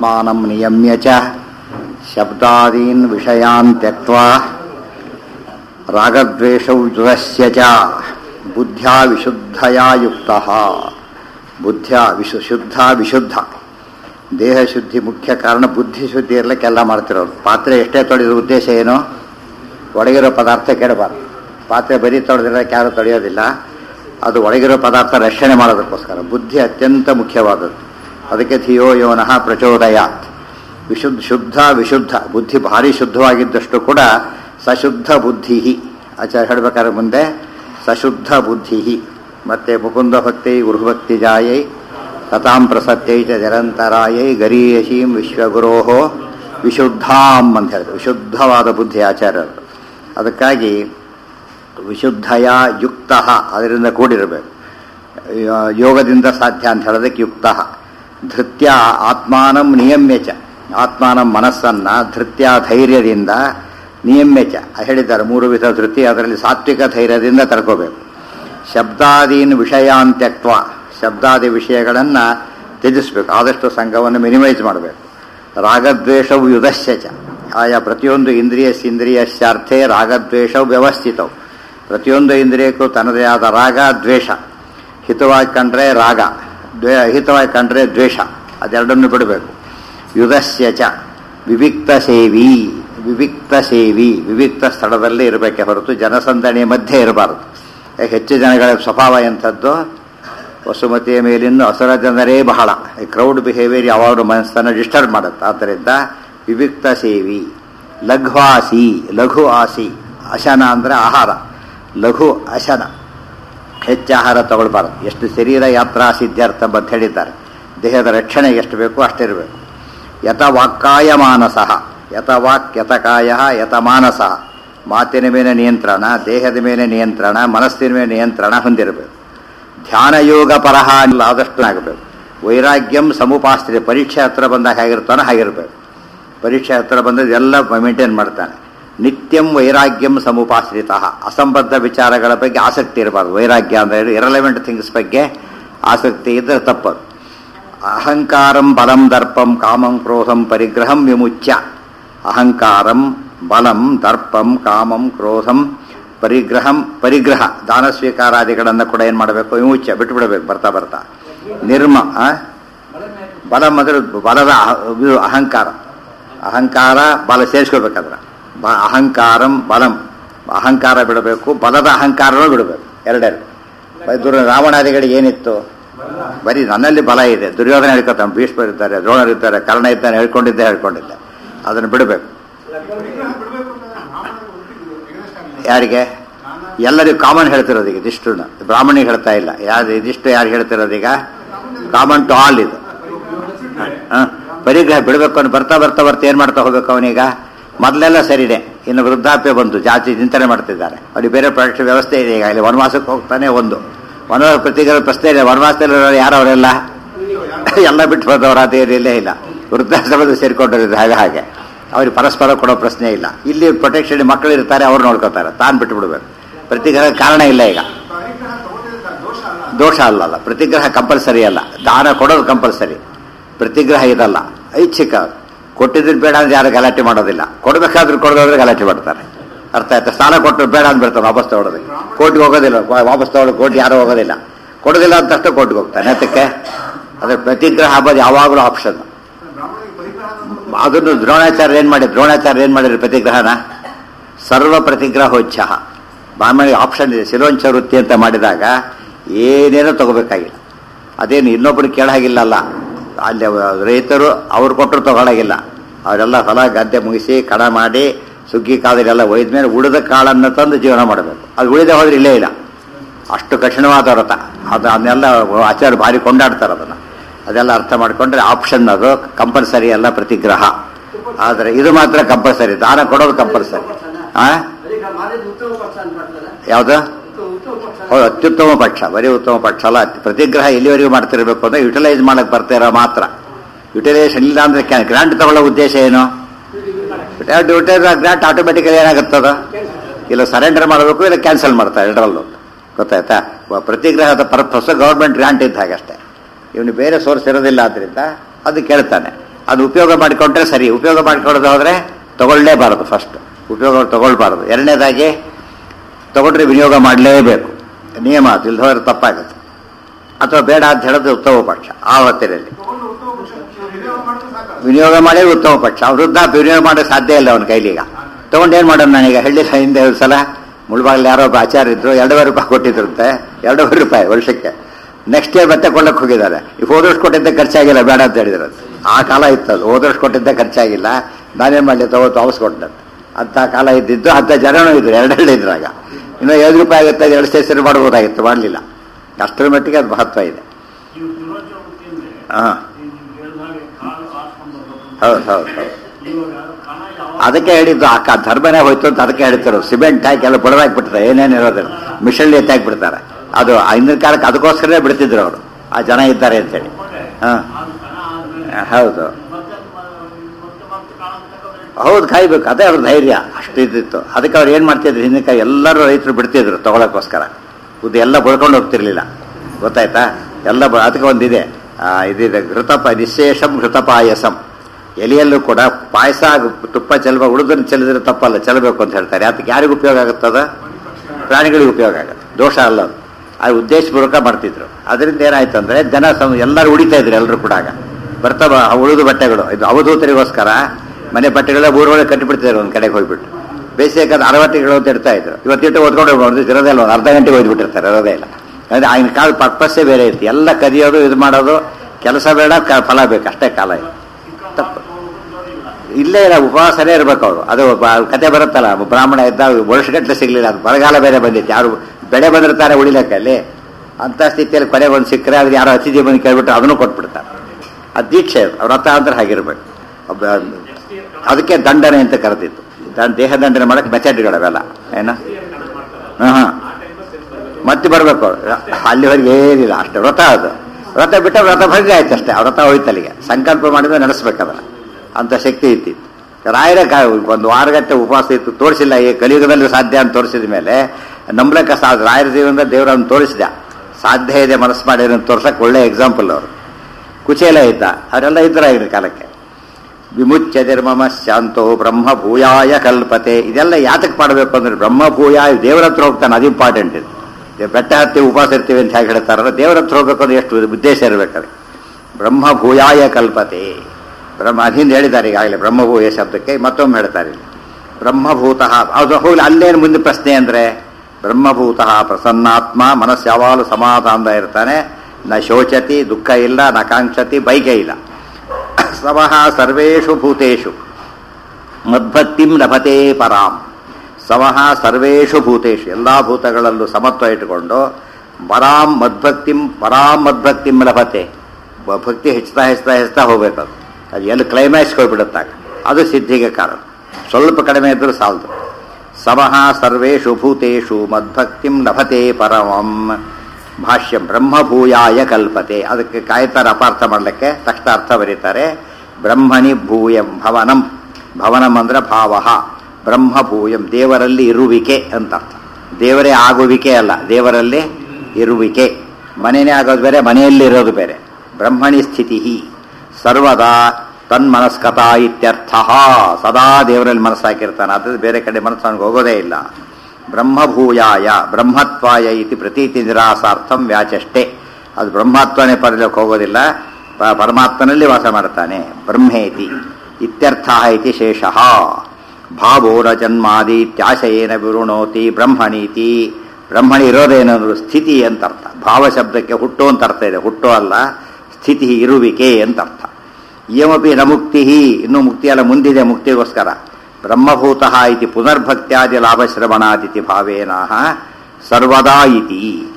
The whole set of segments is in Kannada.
आत्मानं नियम्य च शब्दादीन् विषयान् त्यक्त्वा रागद्वेषौ जुरस्य च बुद्ध्या विशुद्धया युक्तः ಬುದ್ಧ ವಿಶು ಶುದ್ಧ ವಿಶುದ್ಧ ದೇಹ ಶುದ್ಧಿ ಮುಖ್ಯ ಕಾರಣ ಬುದ್ಧಿ ಶುದ್ಧಿ ಇರಲಿಕ್ಕೆಲ್ಲ ಮಾಡ್ತಿರೋರು ಪಾತ್ರೆ ಎಷ್ಟೇ ತೊಳೆಯೋದ್ರ ಉದ್ದೇಶ ಏನು ಒಳಗಿರೋ ಪದಾರ್ಥ ಕೆಡಬಾರ್ದು ಪಾತ್ರೆ ಬರೀ ತೊಳೆದಿರೋಕೆ ಯಾರು ತೊಳೆಯೋದಿಲ್ಲ ಅದು ಒಳಗಿರೋ ಪದಾರ್ಥ ರಕ್ಷಣೆ ಮಾಡೋದಕ್ಕೋಸ್ಕರ ಬುದ್ಧಿ ಅತ್ಯಂತ ಮುಖ್ಯವಾದದ್ದು ಅದಕ್ಕೆ ಧಿಯೋ ಯೋನಃ ಪ್ರಚೋದಯಾತ್ ವಿಶುದ್ಧ ಶುದ್ಧ ವಿಶುದ್ಧ ಬುದ್ಧಿ ಭಾರಿ ಶುದ್ಧವಾಗಿದ್ದಷ್ಟು ಕೂಡ ಸಶುದ್ಧ ಬುದ್ಧಿ ಆಚಾರ್ಯ ಹೇಳ್ಬೇಕಾದ್ರೆ ಮುಂದೆ ಸಶುದ್ಧ ಬುದ್ಧಿ ಮತ್ತೆ ಮುಕುಂದ ಭಕ್ತಿ ಗುರುಭಕ್ತಿ ಜಾಯೈ ಕಥಾಂ ಪ್ರಸತ್ಯೈ ಚ ನಿರಂತರಾಯೈ ಗರೀಯಶೀಂ ವಿಶ್ವಗುರೋ ವಿಶುದ್ಧಾಂ ಅಂತ ಹೇಳಿದ್ರು ವಿಶುದ್ಧವಾದ ಬುದ್ಧಿ ಆಚಾರ್ಯರು ಅದಕ್ಕಾಗಿ ವಿಶುದ್ಧಯ ಯುಕ್ತ ಅದರಿಂದ ಕೂಡಿರಬೇಕು ಯೋಗದಿಂದ ಸಾಧ್ಯ ಅಂತ ಹೇಳೋದಕ್ಕೆ ಯುಕ್ತ ಧೃತ್ಯ ಆತ್ಮಾನಂ ನಿಯಮ್ಯ ಚ ಆತ್ಮಾನಂ ಮನಸ್ಸನ್ನು ಧೃತ್ಯ ಧೈರ್ಯದಿಂದ ನಿಯಮ್ಯ ಚ ಹೇಳಿದ್ದಾರೆ ಮೂರು ವಿಧ ಧೃತಿ ಅದರಲ್ಲಿ ಸಾತ್ವಿಕ ಧೈರ್ಯದಿಂದ ತಡ್ಕೋಬೇಕು ಶಬ್ದಾದೀನ್ ವಿಷಯಾನ್ ತ್ಯಕ್ವ ಶಬ್ದಾದಿ ವಿಷಯಗಳನ್ನು ತ್ಯಜಿಸಬೇಕು ಆದಷ್ಟು ಸಂಘವನ್ನು ಮಿನಿಮೈಸ್ ಮಾಡಬೇಕು ರಾಗದ್ವೇಷವು ಯುಧಶ್ಯ ಚ ಆಯಾ ಪ್ರತಿಯೊಂದು ಇಂದ್ರಿಯ ಇಂದ್ರಿಯಶ್ಚಾರ್ಥೆ ರಾಗದ್ವೇಷವು ವ್ಯವಸ್ಥಿತವು ಪ್ರತಿಯೊಂದು ಇಂದ್ರಿಯಕ್ಕೂ ತನ್ನದೇ ಆದ ರಾಗ ದ್ವೇಷ ಹಿತವಾಗಿ ಕಂಡ್ರೆ ರಾಗ ದ್ವೇ ಹಿತವಾಗಿ ಕಂಡ್ರೆ ದ್ವೇಷ ಅದೆರಡನ್ನು ಬಿಡಬೇಕು ಯುಧಸ್ಯ ಚ ವಿವಿಕ್ತ ಸೇವಿ ವಿವಿಕ್ತ ಸೇವಿ ವಿವಿಕ್ತ ಸ್ಥಳದಲ್ಲೇ ಇರಬೇಕೆ ಹೊರತು ಜನಸಂದಣಿ ಮಧ್ಯೆ ಇರಬಾರದು ಹೆಚ್ಚು ಜನಗಳ ಸ್ವಭಾವ ಎಂಥದ್ದು ವಸುಮತಿಯ ಮೇಲಿನ ಅಸುರ ಜನರೇ ಬಹಳ ಈ ಕ್ರೌಡ್ ಬಿಹೇವಿಯರ್ ಯಾವಾಗಲೂ ಮನಸ್ಸನ್ನು ಡಿಸ್ಟರ್ಬ್ ಮಾಡುತ್ತೆ ಆದ್ದರಿಂದ ವಿವಿಕ್ತ ಸೇವಿ ಲಘ್ವಾಸಿ ಲಘು ಆಸಿ ಅಶನ ಅಂದರೆ ಆಹಾರ ಲಘು ಅಶನ ಹೆಚ್ಚು ಆಹಾರ ತಗೊಳ್ಬಾರದು ಎಷ್ಟು ಶರೀರ ಯಾತ್ರಾ ಸಿದ್ಧಾರ್ಥ ಅಂತ ಹೇಳಿದ್ದಾರೆ ದೇಹದ ರಕ್ಷಣೆ ಎಷ್ಟು ಬೇಕು ಅಷ್ಟಿರಬೇಕು ಯಥ ವಾಕ್ಕಾಯ ಮಾನಸಃ ಯಥ ವಾಕ್ ಯಥ ಕಾಯ ಯಥ ಮಾನಸ ಮಾತಿನ ಮೇಲೆ ನಿಯಂತ್ರಣ ದೇಹದ ಮೇಲೆ ನಿಯಂತ್ರಣ ಮನಸ್ಸಿನ ಮೇಲೆ ನಿಯಂತ್ರಣ ಹೊಂದಿರಬೇಕು ಧ್ಯಾನ ಯೋಗ ಪರಹ ಇಲ್ಲ ಆದಷ್ಟು ಆಗಬೇಕು ವೈರಾಗ್ಯಂ ಸಮುಪಾಸ್ತ್ರಿ ಪರೀಕ್ಷೆ ಹತ್ರ ಬಂದಾಗ ಹೇಗಿರ್ತಾನೋ ಹಾಗಿರ್ಬೇಕು ಪರೀಕ್ಷೆ ಹತ್ರ ಬಂದಾಗ ಎಲ್ಲ ಮೇಂಟೈನ್ ಮಾಡ್ತಾನೆ ನಿತ್ಯಂ ವೈರಾಗ್ಯಂ ಸಮುಪಾಶ್ರಿತ ಅಸಂಬದ್ಧ ವಿಚಾರಗಳ ಬಗ್ಗೆ ಆಸಕ್ತಿ ಇರಬಾರ್ದು ವೈರಾಗ್ಯ ಅಂದರೆ ಇರಲೆವೆಂಟ್ ಥಿಂಗ್ಸ್ ಬಗ್ಗೆ ಆಸಕ್ತಿ ಇದ್ದರೆ ತಪ್ಪದು ಅಹಂಕಾರಂ ಬಲಂ ದರ್ಪಂ ಕಾಮಂ ಕ್ರೋಧಂ ಪರಿಗ್ರಹಂ ವಿಮುಚ್ಯ ಅಹಂಕಾರಂ ಬಲಂ ದರ್ಪಂ ಕಾಮಂ ಕ್ರೋಧಂ ಪರಿಗ್ರಹಂ ಪರಿಗ್ರಹ ದಾನ ಸ್ವೀಕಾರಾದಿಗಳನ್ನು ಕೂಡ ಏನು ಮಾಡಬೇಕು ವಿಮುಚ್ಯ ಬಿಟ್ಟು ಬಿಡಬೇಕು ಬರ್ತಾ ಬರ್ತಾ ನಿರ್ಮ ಬಲಂ ಅಂದರೆ ಬಲದ ಇದು ಅಹಂಕಾರ ಅಹಂಕಾರ ಬಲ ಸೇರಿಸ್ಕೋಬೇಕಾದ್ರೆ ಬ ಅಹಂಕಾರಂ ಬಲಂ ಅಹಂಕಾರ ಬಿಡಬೇಕು ಬಲದ ಅಹಂಕಾರನೂ ಬಿಡಬೇಕು ಎರಡೆರಡು ದುರ್ ರಾವಣಾದಿಗಳಿಗೆ ಏನಿತ್ತು ಬರೀ ನನ್ನಲ್ಲಿ ಬಲ ಇದೆ ದುರ್ಯೋಧನ ಹೇಳ್ಕೊತಾನೆ ಭೀಷ್ಮರ್ ಇದ್ದಾರೆ ದ್ರೋಣರು ಇದ್ದಾರೆ ಕರ್ಣ ಇದ್ದಾನೆ ಹೇಳ್ಕೊಂಡಿದ್ದೆ ಹೇಳ್ಕೊಂಡಿದ್ದೆ ಅದನ್ನು ಬಿಡಬೇಕು ಯಾರಿಗೆ ಎಲ್ಲರಿಗೂ ಕಾಮನ್ ಹೇಳ್ತಿರೋದು ಈಗ ಇದಿಷ್ಟು ಬ್ರಾಹ್ಮಣಿಗೆ ಹೇಳ್ತಾ ಇಲ್ಲ ಯಾರು ಇದಿಷ್ಟು ಯಾರು ಹೇಳ್ತಿರೋದು ಈಗ ಕಾಮನ್ ಟು ಆಲ್ ಇದು ಪರಿಗ್ರಹ ಬಿಡಬೇಕು ಅಂತ ಬರ್ತಾ ಬರ್ತಾ ಬರ್ತಾ ಏನು ಮಾಡ್ತಾ ಹೋಗ್ಬೇಕು ಅವನೀಗ ಮೊದಲೆಲ್ಲ ಸರಿನೇ ಇನ್ನು ವೃದ್ಧಾಪ್ಯ ಬಂತು ಜಾತಿ ಚಿಂತನೆ ಮಾಡ್ತಿದ್ದಾರೆ ಅವ್ರಿಗೆ ಬೇರೆ ಪರೀಕ್ಷೆ ವ್ಯವಸ್ಥೆ ಇದೆ ಈಗ ಇಲ್ಲಿ ವನವಾಸಕ್ಕೆ ಹೋಗ್ತಾನೆ ಒಂದು ವನವಾಸ ಪ್ರತಿಗಳ ಪ್ರಶ್ನೆ ಇದೆ ವನವಾಸದಲ್ಲಿ ಯಾರವರೆಲ್ಲ ಎಲ್ಲ ಬಿಟ್ಟು ಬಂದವರು ಅದೇನಿಲ್ಲೇ ಇಲ್ಲ ವೃದ್ಧಾಶ್ರಮದಲ್ಲಿ ಸೇರಿಕೊಂಡಿರೋದು ಹಾಗೆ ಹಾಗೆ ಅವ್ರಿಗೆ ಪರಸ್ಪರ ಕೊಡೋ ಪ್ರಶ್ನೆ ಇಲ್ಲ ಇಲ್ಲಿ ಪ್ರೊಟೆಕ್ಷನ್ ಮಕ್ಕಳು ಇರ್ತಾರೆ ಅವ್ರು ನೋಡ್ಕೋತಾರೆ ತಾನು ಬಿಟ್ಟು ಬಿಡ್ಬೇಕು ಪ್ರತಿಗ್ರಹ ಕಾರಣ ಇಲ್ಲ ಈಗ ದೋಷ ಅಲ್ಲ ಅಲ್ಲ ಪ್ರತಿಗ್ರಹ ಕಂಪಲ್ಸರಿ ಅಲ್ಲ ದಾನ ಕೊಡೋದು ಕಂಪಲ್ಸರಿ ಪ್ರತಿಗ್ರಹ ಇದಲ್ಲ ಐಚ್ಛಿಕ ಕೊಟ್ಟಿದ್ದು ಬೇಡ ಅಂದ್ರೆ ಯಾರು ಗಲಾಟೆ ಮಾಡೋದಿಲ್ಲ ಕೊಡಬೇಕಾದ್ರೂ ಕೊಡೋದ್ರೆ ಗಲಾಟೆ ಮಾಡ್ತಾರೆ ಅರ್ಥ ಆಯ್ತಾ ಸಾಲ ಕೊಟ್ಟು ಬೇಡ ಅಂದ್ಬಿಡ್ತಾರೆ ವಾಪಸ್ ತಗೊಳ್ಳೋದಕ್ಕೆ ಕೋರ್ಟ್ಗೆ ಹೋಗೋದಿಲ್ಲ ವಾಪಸ್ ತಗೊಳ್ಳೋ ಕೋರ್ಟ್ ಯಾರು ಹೋಗೋದಿಲ್ಲ ಕೊಡೋದಿಲ್ಲ ಅಂತ ಅಷ್ಟೇ ಕೋರ್ಟ್ಗೆ ಹೋಗ್ತಾನೆ ಅದಕ್ಕೆ ಅದ್ರ ಪ್ರತಿಗ್ರಹ ಹಬ್ಬದ ಯಾವಾಗಲೂ ಆಪ್ಷನ್ ಅದನ್ನು ದ್ರೋಣಾಚಾರ್ಯ ಏನು ಮಾಡಿ ದ್ರೋಣಾಚಾರ್ಯ ಏನು ಮಾಡಿದ್ರು ಪ್ರತಿಗ್ರಹನ ಸರ್ವ ಪ್ರತಿಗ್ರಹೋಚ್ಛ ಬ್ರಾಹ್ಮಣಿಗೆ ಆಪ್ಷನ್ ಇದೆ ಶಿರೋಂಚ ವೃತ್ತಿ ಅಂತ ಮಾಡಿದಾಗ ಏನೇನೋ ತಗೋಬೇಕಾಗಿಲ್ಲ ಅದೇನು ಇನ್ನೊಬ್ಬರು ಕೇಳಾಗಿಲ್ಲಲ್ಲ ಅಲ್ಲಿ ರೈತರು ಅವ್ರು ಕೊಟ್ಟರು ತಗೊಳಗಿಲ್ಲ ಅವರೆಲ್ಲ ಹೊಲ ಗದ್ದೆ ಮುಗಿಸಿ ಕಡ ಮಾಡಿ ಸುಗ್ಗಿ ಕಾದರೆಲ್ಲ ಒಯ್ದ ಮೇಲೆ ಉಳಿದ ಕಾಳನ್ನು ತಂದು ಜೀವನ ಮಾಡಬೇಕು ಅದು ಉಳಿದ ಹೋದ್ರೆ ಇಲ್ಲೇ ಇಲ್ಲ ಅಷ್ಟು ಕಠಿಣವಾದ ವ್ರತ ಅದು ಅದನ್ನೆಲ್ಲ ಆಚಾರ್ಯ ಭಾರಿ ಕೊಂಡಾಡ್ತಾರೆ ಅದನ್ನು ಅದೆಲ್ಲ ಅರ್ಥ ಮಾಡಿಕೊಂಡ್ರೆ ಆಪ್ಷನ್ ಅದು ಕಂಪಲ್ಸರಿ ಅಲ್ಲ ಪ್ರತಿಗ್ರಹ ಆದರೆ ಇದು ಮಾತ್ರ ಕಂಪಲ್ಸರಿ ದಾನ ಕೊಡೋದು ಕಂಪಲ್ಸರಿ ಆ ಯಾವುದು ಹೌದು ಅತ್ಯುತ್ತಮ ಪಕ್ಷ ಬರೀ ಉತ್ತಮ ಪಕ್ಷ ಅಲ್ಲ ಪ್ರತಿಗ್ರಹ ಎಲ್ಲಿವರೆಗೂ ಮಾಡ್ತಿರ್ಬೇಕು ಅಂದ್ರೆ ಯುಟಿಲೈಸ್ ಮಾಡಕ್ ಬರ್ತಿರೋ ಮಾತ್ರ ಯುಟಿಲೈಸೇಷನ್ ಇಲ್ಲ ಅಂದ್ರೆ ಗ್ರಾಂಟ್ ತಗೊಳ್ಳೋ ಉದ್ದೇಶ ಏನು ಗ್ರಾಂಟ್ ಆಟೋಮೆಟಿಕಲಿ ಏನಾಗುತ್ತದ ಇಲ್ಲ ಸರೆಂಡರ್ ಮಾಡಬೇಕು ಇಲ್ಲ ಕ್ಯಾನ್ಸಲ್ ಮಾಡ್ತಾರೆ ಎರಡರಲ್ಲೂ ಗೊತ್ತಾಯ್ತಾ ಪ್ರತಿಗ್ರಹದ ಪರ್ಪಸ್ ಗೌರ್ಮೆಂಟ್ ಗ್ರಾಂಟ್ ಇದ್ದ ಹಾಗಷ್ಟೇ ಇವನು ಬೇರೆ ಸೋರ್ಸ್ ಇರೋದಿಲ್ಲ ಆದ್ರಿಂದ ಅದು ಕೇಳ್ತಾನೆ ಅದು ಉಪಯೋಗ ಮಾಡಿಕೊಂಡ್ರೆ ಸರಿ ಉಪಯೋಗ ಮಾಡ್ಕೊಳ್ಳೋದು ಹೋದರೆ ತಗೊಳ್ಳೇಬಾರದು ಫಸ್ಟ್ ಉಪಯೋಗ ತಗೊಳ್ಬಾರದು ಎರಡನೇದಾಗಿ ತಗೊಂಡ್ರೆ ವಿನಿಯೋಗ ಮಾಡಲೇಬೇಕು ನಿಯಮ ಅದು ಇಲ್ದ ಹೋದ್ರೆ ತಪ್ಪಾಗುತ್ತೆ ಅಥವಾ ಬೇಡ ಅಂತ ಹೇಳೋದು ಉತ್ತಮ ಪಕ್ಷ ಆ ಹೊತ್ತಿನಲ್ಲಿ ತಗೊಂಡು ಉತ್ತಮ ಪಕ್ಷ ವಿನಿಯೋಗ ಮಾಡಿದ್ರೆ ಸಾಕು ವಿನಿಯೋಗ ಮಾಡೇ ಉತ್ತಮ ಪಕ್ಷ ವೃದ್ಧ ವಿನಿಯೋಗ ಮಾಡೋಕೆ ಸಾಧ್ಯ ಇಲ್ಲ ಅವನ ಕೈಲೀಗ ತಗೊಂಡು ಏನು ಮಾಡೋಣ ನಾನೀಗ ಹೇಳಿಲ್ಲ ಹಿಂದೆ ಒಂದು ಸಲ ಮುಳ್ಬಾಗ್ಲಿ ಯಾರೋ ಒಬ್ಬ ಆಚಾರ್ಯ ಇದ್ರು ಎರಡೂವರೆ ರೂಪಾಯಿ ಕೊಟ್ಟಿದ್ರಂತೆ ಎರಡೂವರೆ ರೂಪಾಯಿ ವರ್ಷಕ್ಕೆ ನೆಕ್ಸ್ಟ್ ಇಯರ್ ಮತ್ತೆ ಕೊಳ್ಳಕ್ಕೆ ಹೋಗಿದ್ದಾರೆ ಈಗ ಹೋದ ವರ್ಷ ಕೊಟ್ಟಿದ್ದೆ ಖರ್ಚಾಗಿಲ್ಲ ಬೇಡ ಅಂತ ಹೇಳಿದ್ರು ಅದು. ಆ ಕಾಲ ಇತ್ತು ಅದು ಹೋದ ವರ್ಷ ಕೊಟ್ಟಿದ್ದೆ ಖರ್ಚಾಗಿಲ್ಲ ನಾನೇನು ಮಾಡಲಿ ತಗೋ ವಾಪಸ್ ಕೊಟ್ಟಂತೆ ಅಂಥ ಕಾಲ ಇದ್ದಿದ್ದು ಅಂಥ ಜನನೂ ಇದ್ರು ಎರಡೆರಡು ಇದ್ರಾಗ ಇನ್ನು ಐದು ರೂಪಾಯಿ ಆಗುತ್ತೆ ಎರಡು ಸೇರಿ ಮಾಡ್ಬೋದಾಗಿತ್ತು ಮಾಡಲಿಲ್ಲ ಅಷ್ಟರ ಮಟ್ಟಿಗೆ ಅದು ಮಹತ್ವ ಇದೆ ನೀವು ತಿರುವಚನ ವೃತ್ತಿಯಿಂದ ಹಾಂ ನೀವು ಹೇಳಿದಾಗೆ ಕಾಲು ಆಡ್ಕೊಂಡು ಬರ್ಬೇಕು ಹೌದು ಹೌದು ಹೌದು ಇವಾಗ ಕಣ ಯಾವ ಅದಕ್ಕೆ ಹೇಳಿದ್ದು ಆ ಕ- ಧರ್ಮನೇ ಹೋಯ್ತು ಅಂತ ಅದಕ್ಕೆ ಹೇಳ್ತಾರೆ ಸಿಮೆಂಟ್ ಹಾಕಿ ಎಲ್ಲ ಬುಡದಾಕ್ಬಿಡ್ತಾರೆ ಏನೇನು ಇರೋದಿಲ್ಲ ಮಿಷನ್ ಎತ್ತಾಕ್ಬಿಡ್ತಾರೆ ಅದು ಹಿಂದಿನ ಕಾಲಕ್ಕೆ ಅದಕ್ಕೋಸ್ಕರನೇ ಬಿಡ್ತಿದ್ರು ಅವರು ಆ ಜನ ಇದ್ದಾರೆ ಅಂತೇಳಿ ಹಾಂ ಅದು ಕಣ ಆದ್ಮೇಲೆ ಹೌದು ಮತ್ತೆ ಮ- ಮತ್ತೆ ಮತ್ತೆ ಕಾಣ ತಗೋಬೇಕು ಹೌದು ಕಾಯ್ಬೇಕು ಅದೇ ಅವ್ರ ಧೈರ್ಯ ಅಷ್ಟು ಇದ್ದಿತ್ತು ಅದಕ್ಕೆ ಅವ್ರು ಏನು ಮಾಡ್ತಿದ್ರು ಹಿಂದಿನ ಕಾಲ ಎಲ್ಲರೂ ರೈತರು ಬಿಡ್ತಿದ್ರು ತಗೊಳಕ್ಕೋಸ್ಕರ ಇದು ಎಲ್ಲ ಬಳ್ಕೊಂಡು ಹೋಗ್ತಿರ್ಲಿಲ್ಲ ಗೊತ್ತಾಯ್ತಾ ಎಲ್ಲ ಬ- ಅದಕ್ಕೆ ಒಂದಿದೆ ಆ, ಇದಿದೆ ಘೃತಪ ನಿಶೇಷಂ ಘೃತಪಾಯಸಂ ಎಲೆಯಲ್ಲೂ ಕೂಡ ಪಾಯಸ ತುಪ್ಪ ಚೆಲ್ವ ಉಳಿದ್ರೆ ಚೆಲ್ಲಿದ್ರೆ ತಪ್ಪಲ್ಲ ಚೆಲ್ಲಬೇಕು ಅಂತ ಹೇಳ್ತಾರೆ ಅದಕ್ಕೆ ಯಾರಿಗೂ ಉಪಯೋಗ ಆಗುತ್ತದ ಪ್ರಾಣಿಗಳಿಗೆ ಉಪಯೋಗ ಆಗುತ್ತೆ ದೋಷ ಅಲ್ಲ ಅದು ಆ ಉದ್ದೇಶಪೂರ್ವಕ ಮಾಡ್ತಿದ್ರು ಅದರಿಂದ ಏನಾಯ್ತು ಅಂದ್ರೆ ಜನ ಸಮ ಎಲ್ಲರೂ ಉಳಿತಾ ಇದ್ರು ಎಲ್ಲರೂ ಕೂಡ ಆಗ ಬರ್ತಾ ಬ- ಉಳಿದು ಬಟ್ಟೆಗಳು ಇದು ಅವಧೂತರಿಗೋಸ್ಕರ ಮನೆ ಬಟ್ಟೆಗಳ ಊರೊಳಗೆ ಕಟ್ಟಿಬಿಡ್ತಿದ್ರು ಒಂದು ಕಡೆಗೆ ಹೋಗ್ಬಿಟ್ಟು ಬೇಸಿಗೆಕಾದ ಅರವತ್ತಿಗಳು ಅಂತ ಇಡ್ತಾ ಇದ್ರು ಇವತ್ತಿಟ್ಟು ಓದ್ಕೊಂಡು ಹೋಗ್ಬೋದು ಇರೋದೇ ಇಲ್ಲ ಒಂದು ಅರ್ಧ ಗಂಟೆಗೆ ಹೋಗ್ಬಿಟ್ಟಿರ್ತಾರೆ ಇರೋದೇ ಇಲ್ಲ ಅಂದ್ರೆ ಆಗಿನ ಕಾಲ ಪರ್ಪಸ್ಸೇ ಬೇರೆ ಇತ್ತು ಎಲ್ಲ ಕದಿಯೋದು ಇದು ಮಾಡೋದು ಕೆಲಸ ಬೇಡ ಕ- ಫಲ ಬೇಕು ಅಷ್ಟೇ ಕಾಲ ಇದು ತಪ್ಪು ಇಲ್ಲೇ ಇಲ್ಲ ಉಪವಾಸನೇ ಇರ್ಬೇಕು ಅವರು ಅದು ಬ- ಕತೆ ಬರುತ್ತಲ್ಲ ಒಬ್ಬ ಬ್ರಾಹ್ಮಣ ಇದ್ದ ವರ್ಷಗಟ್ಟಲೆ ಸಿಗ್ಲಿಲ್ಲ ಅದು ಬರಗಾಲ ಬೇರೆ ಬಂದಿತ್ತು ಯಾರು ಬೆಳೆ ಬಂದಿರ್ತಾರೆ ಉಳಿಲಕ್ಕೆ ಅಲ್ಲಿ ಅಂತ ಸ್ಥಿತಿಯಲ್ಲಿ ಕೊನೆಗೆ ಒಂದು ಸಿಕ್ಕರೆ ಅದು ಯಾರೋ ಅತಿಥಿ ಬಂದು ಕೇಳ್ಬಿಟ್ಟು ಅದನ್ನು ಕೊಟ್ಬಿಡ್ತಾರೆ ಅದು ದೀಕ್ಷೆ ಅದು. ಅವ್ರ ವ್ರತ ಅಂದ್ರೆ ಹಾಗಿರ್ಬೇಕು ಒಬ್ಬ ಅದಕ್ಕೆ ದಂಡನೆ ಅಂತ ಕರೆದಿತ್ತು ದ- ದೇಹ ದಂಡನೆ ಮಾಡಕ್ಕೆ ಮೆಥಡ್ಗಳು ಅವೆಲ್ಲ ಏನು ಹಾಂ ಹಾಂ ಮತ್ತೆ ಬರಬೇಕು ಅಲ್ಲಿವರೆಗೆ ಏನಿಲ್ಲ ಅಷ್ಟೇ ವ್ರತ ಅದು ವ್ರತ ಬಿಟ್ಟ ವ್ರತ ಭಂಗ ಆಯ್ತು ಅಷ್ಟೇ ಆ ವ್ರತ ಹೋಯ್ತು ಅಲ್ಲಿಗೆ ಸಂಕಲ್ಪ ಮಾಡಿದ್ರೆ ನಡೆಸ್ಬೇಕದನ್ನ ಅಂತ ಶಕ್ತಿ ಇತ್ತಿತ್ತು ರಾಯರ ಕಾ ಒಂದು ವಾರಗಟ್ಟೆ ಉಪವಾಸ ಇತ್ತು ತೋರಿಸಿಲ್ಲ ಈ ಕಲಿಯುಗದಲ್ಲಿ ಸಾಧ್ಯ ಅಂತ ತೋರಿಸಿದ ಮೇಲೆ ನಂಬಲಕ್ಕ ಸಾಧ್ಯ ರಾಯರ ಜೀವನದ ದೇವರನ್ನು ತೋರಿಸಿದ ಸಾಧ್ಯ ಇದೆ ಮನಸ್ಸು ಮಾಡಿ ಅಂತ ತೋರ್ಸಕ್ಕೆ ಒಳ್ಳೆ ಎಕ್ಸಾಂಪಲ್ ಅವರು ಕುಚೇಲ ಇದ್ದ ಅವರೆಲ್ಲ ಇದ್ರ ಆಗಿನ ಕಾಲಕ್ಕೆ ವಿಮುಚ್ಯತಿರ್ಮಮ ಶಾಂತೋ ಬ್ರಹ್ಮ ಭೂಯಾಯ ಕಲ್ಪತೆ ಇದೆಲ್ಲ ಯಾತಕ್ಕೆ ಮಾಡಬೇಕು ಅಂದ್ರೆ ಬ್ರಹ್ಮ ಭೂಯಾಯ ದೇವರ ಹತ್ರ ಹೋಗ್ತಾನೆ ಅದು ಇಂಪಾರ್ಟೆಂಟ್ ಇದು ಇದು ಬೆಟ್ಟ ಹತ್ತಿ ಉಪವಾಸ ಇರ್ತೀವಿ ಅಂತ ಹೇಗೆ ಹೇಳ್ತಾರಲ್ಲ ದೇವರ ಹತ್ರ ಹೋಗ್ಬೇಕು ಅಂದ್ರೆ ಎಷ್ಟು ಉದ್ದೇಶ ಇರಬೇಕಾದ್ರೆ ಬ್ರಹ್ಮ ಭೂಯಾಯ ಕಲ್ಪತೆ ಬ್ರಹ್ಮ ಅದಿಂದ ಹೇಳಿದ್ದಾರೆ ಈಗಾಗಲೇ ಬ್ರಹ್ಮಭೂಯ ಶಬ್ದಕ್ಕೆ ಮತ್ತೊಮ್ಮೆ ಹೇಳ್ತಾರೆ ಇಲ್ಲಿ ಬ್ರಹ್ಮಭೂತಃ ಅದು ಹೋಗ್ಲಿ ಅಲ್ಲೇನು ಮುಂದೆ ಪ್ರಶ್ನೆ ಅಂದ್ರೆ ಬ್ರಹ್ಮಭೂತಃ ಪ್ರಸನ್ನಾತ್ಮ ಮನಸ್ಸು ಯಾವಾಗಲೂ ಸಮಾಧಾನದ ಇರ್ತಾನೆ ನ ಶೋಚತಿ ದುಃಖ ಇಲ್ಲ ನ ಕಾಂಕ್ಷತಿ ಬೈಕೆ ಇಲ್ಲ ಸಮಃ ಸರ್ವೇಷು ಭೂತೇಷು ಮದ್ಭಕ್ತಿಂ ಲಭತೆ ಪರಾಂ ಸಮಃ ಸರ್ವೇಷು ಭೂತೇಷು ಎಲ್ಲ ಭೂತಗಳಲ್ಲೂ ಸಮತ್ವ ಇಟ್ಟುಕೊಂಡು ಪರಾಂ ಮದ್ಭಕ್ತಿಂ ಪರಾಂ ಮದ್ಭಕ್ತಿಂ ಲಭತೆ ಬ- ಭಕ್ತಿ ಹೆಚ್ಚುತ್ತಾ ಹೆಚ್ಚುತ್ತಾ ಹೆಚ್ಚುತ್ತಾ ಹೋಗ್ಬೇಕು ಅದು ಅದು ಎಲ್ಲಿ ಕ್ಲೈಮ್ಯಾಕ್ಸ್ ಹೋಗ್ಬಿಡುತ್ತಾಗ ಅದು ಸಿದ್ಧಿಗೆ ಕಾರಣ ಸ್ವಲ್ಪ ಕಡಿಮೆ ಇದ್ರೂ ಸಾಲದು ಸಮಃ ಸರ್ವೇಷು ಭೂತೇಷು ಮದ್ಭಕ್ತಿಂ ಲಭತೆ ಪರಮಂ ಭಾಷ್ಯ ಬ್ರಹ್ಮಭೂಯಾಯ ಕಲ್ಪತೆ ಅದಕ್ಕೆ ಕಾಯ್ತಾರೆ ಅಪಾರ್ಥ ಮಾಡಲಿಕ್ಕೆ ತಕ್ಷಣ ಅರ್ಥ ಬರೀತಾರೆ ಬ್ರಹ್ಮಣಿ ಭೂಯಂ ಭವನಂ ಭವನಂ ಅಂದ್ರೆ ಭಾವ ಬ್ರಹ್ಮಭೂಯಂ ದೇವರಲ್ಲಿ ಇರುವಿಕೆ ಅಂತ ಅರ್ಥ ದೇವರೇ ಆಗುವಿಕೆ ಅಲ್ಲ ದೇವರಲ್ಲಿ ಇರುವಿಕೆ ಮನೆಯೇ ಆಗೋದು ಬೇರೆ ಮನೆಯಲ್ಲಿ ಇರೋದು ಬೇರೆ ಬ್ರಹ್ಮಣಿ ಸ್ಥಿತಿ ಸರ್ವದಾ ತನ್ಮನಸ್ಕತ ಇತ್ಯರ್ಥ ಸದಾ ದೇವರಲ್ಲಿ ಮನಸ್ಸಾಕಿರ್ತಾನೆ ಅದ್ರ ಬೇರೆ ಕಡೆ ಮನಸ್ಸು ಅವನಿಗೆ ಹೋಗೋದೇ ಇಲ್ಲ ಬ್ರಹ್ಮಭೂಯಾಯ ಬ್ರಹ್ಮತ್ವಾಯ ಇತಿ ಪ್ರತೀತಿ ನಿರಾಸಾರ್ಥಂ ವ್ಯಾಚಷ್ಟೆ ಅದು ಬ್ರಹ್ಮತ್ವನೇ ಪರಲೋಕ ಹೋಗೋದಿಲ್ಲ ಪ- ಪರಮಾತ್ಮನಲ್ಲಿ ವಾಸ ಮಾಡ್ತಾನೆ ಬ್ರಹ್ಮೇತಿ ಇತ್ಯರ್ಥ ಇತಿ ಶೇಷಃ ಭಾವೋರ ಜನ್ಮಾದಿ ತ್ಯಾಶಯೇನ ವಿರುಣೋತಿ ಬ್ರಹ್ಮಣೀತಿ ಬ್ರಹ್ಮಣಿ ಇರೋದೇನಂದ್ರು ಸ್ಥಿತಿ ಅಂತ ಅರ್ಥ ಭಾವ ಶಬ್ದಕ್ಕೆ ಹುಟ್ಟು ಅಂತ ಅರ್ಥ ಇದೆ ಹುಟ್ಟು ಅಲ್ಲ ಸ್ಥಿತಿ ಇರುವಿಕೆ ಅಂತ ಅರ್ಥ ಇಯಮಪಿ ನ ಮುಕ್ತಿ ಇನ್ನು ಮುಕ್ತಿ ಅಲ್ಲ ಮುಂದಿದೆ ಮುಕ್ತಿಗೋಸ್ಕರ ಬ್ರಹ್ಮಭೂತ ಇತಿ ಪುನರ್ಭಕ್ತ್ಯಾದಿ ಲಾಭಶ್ರವಣಾದಿತಿ ಭಾವೇನ ಸರ್ವದಾ ಇತಿ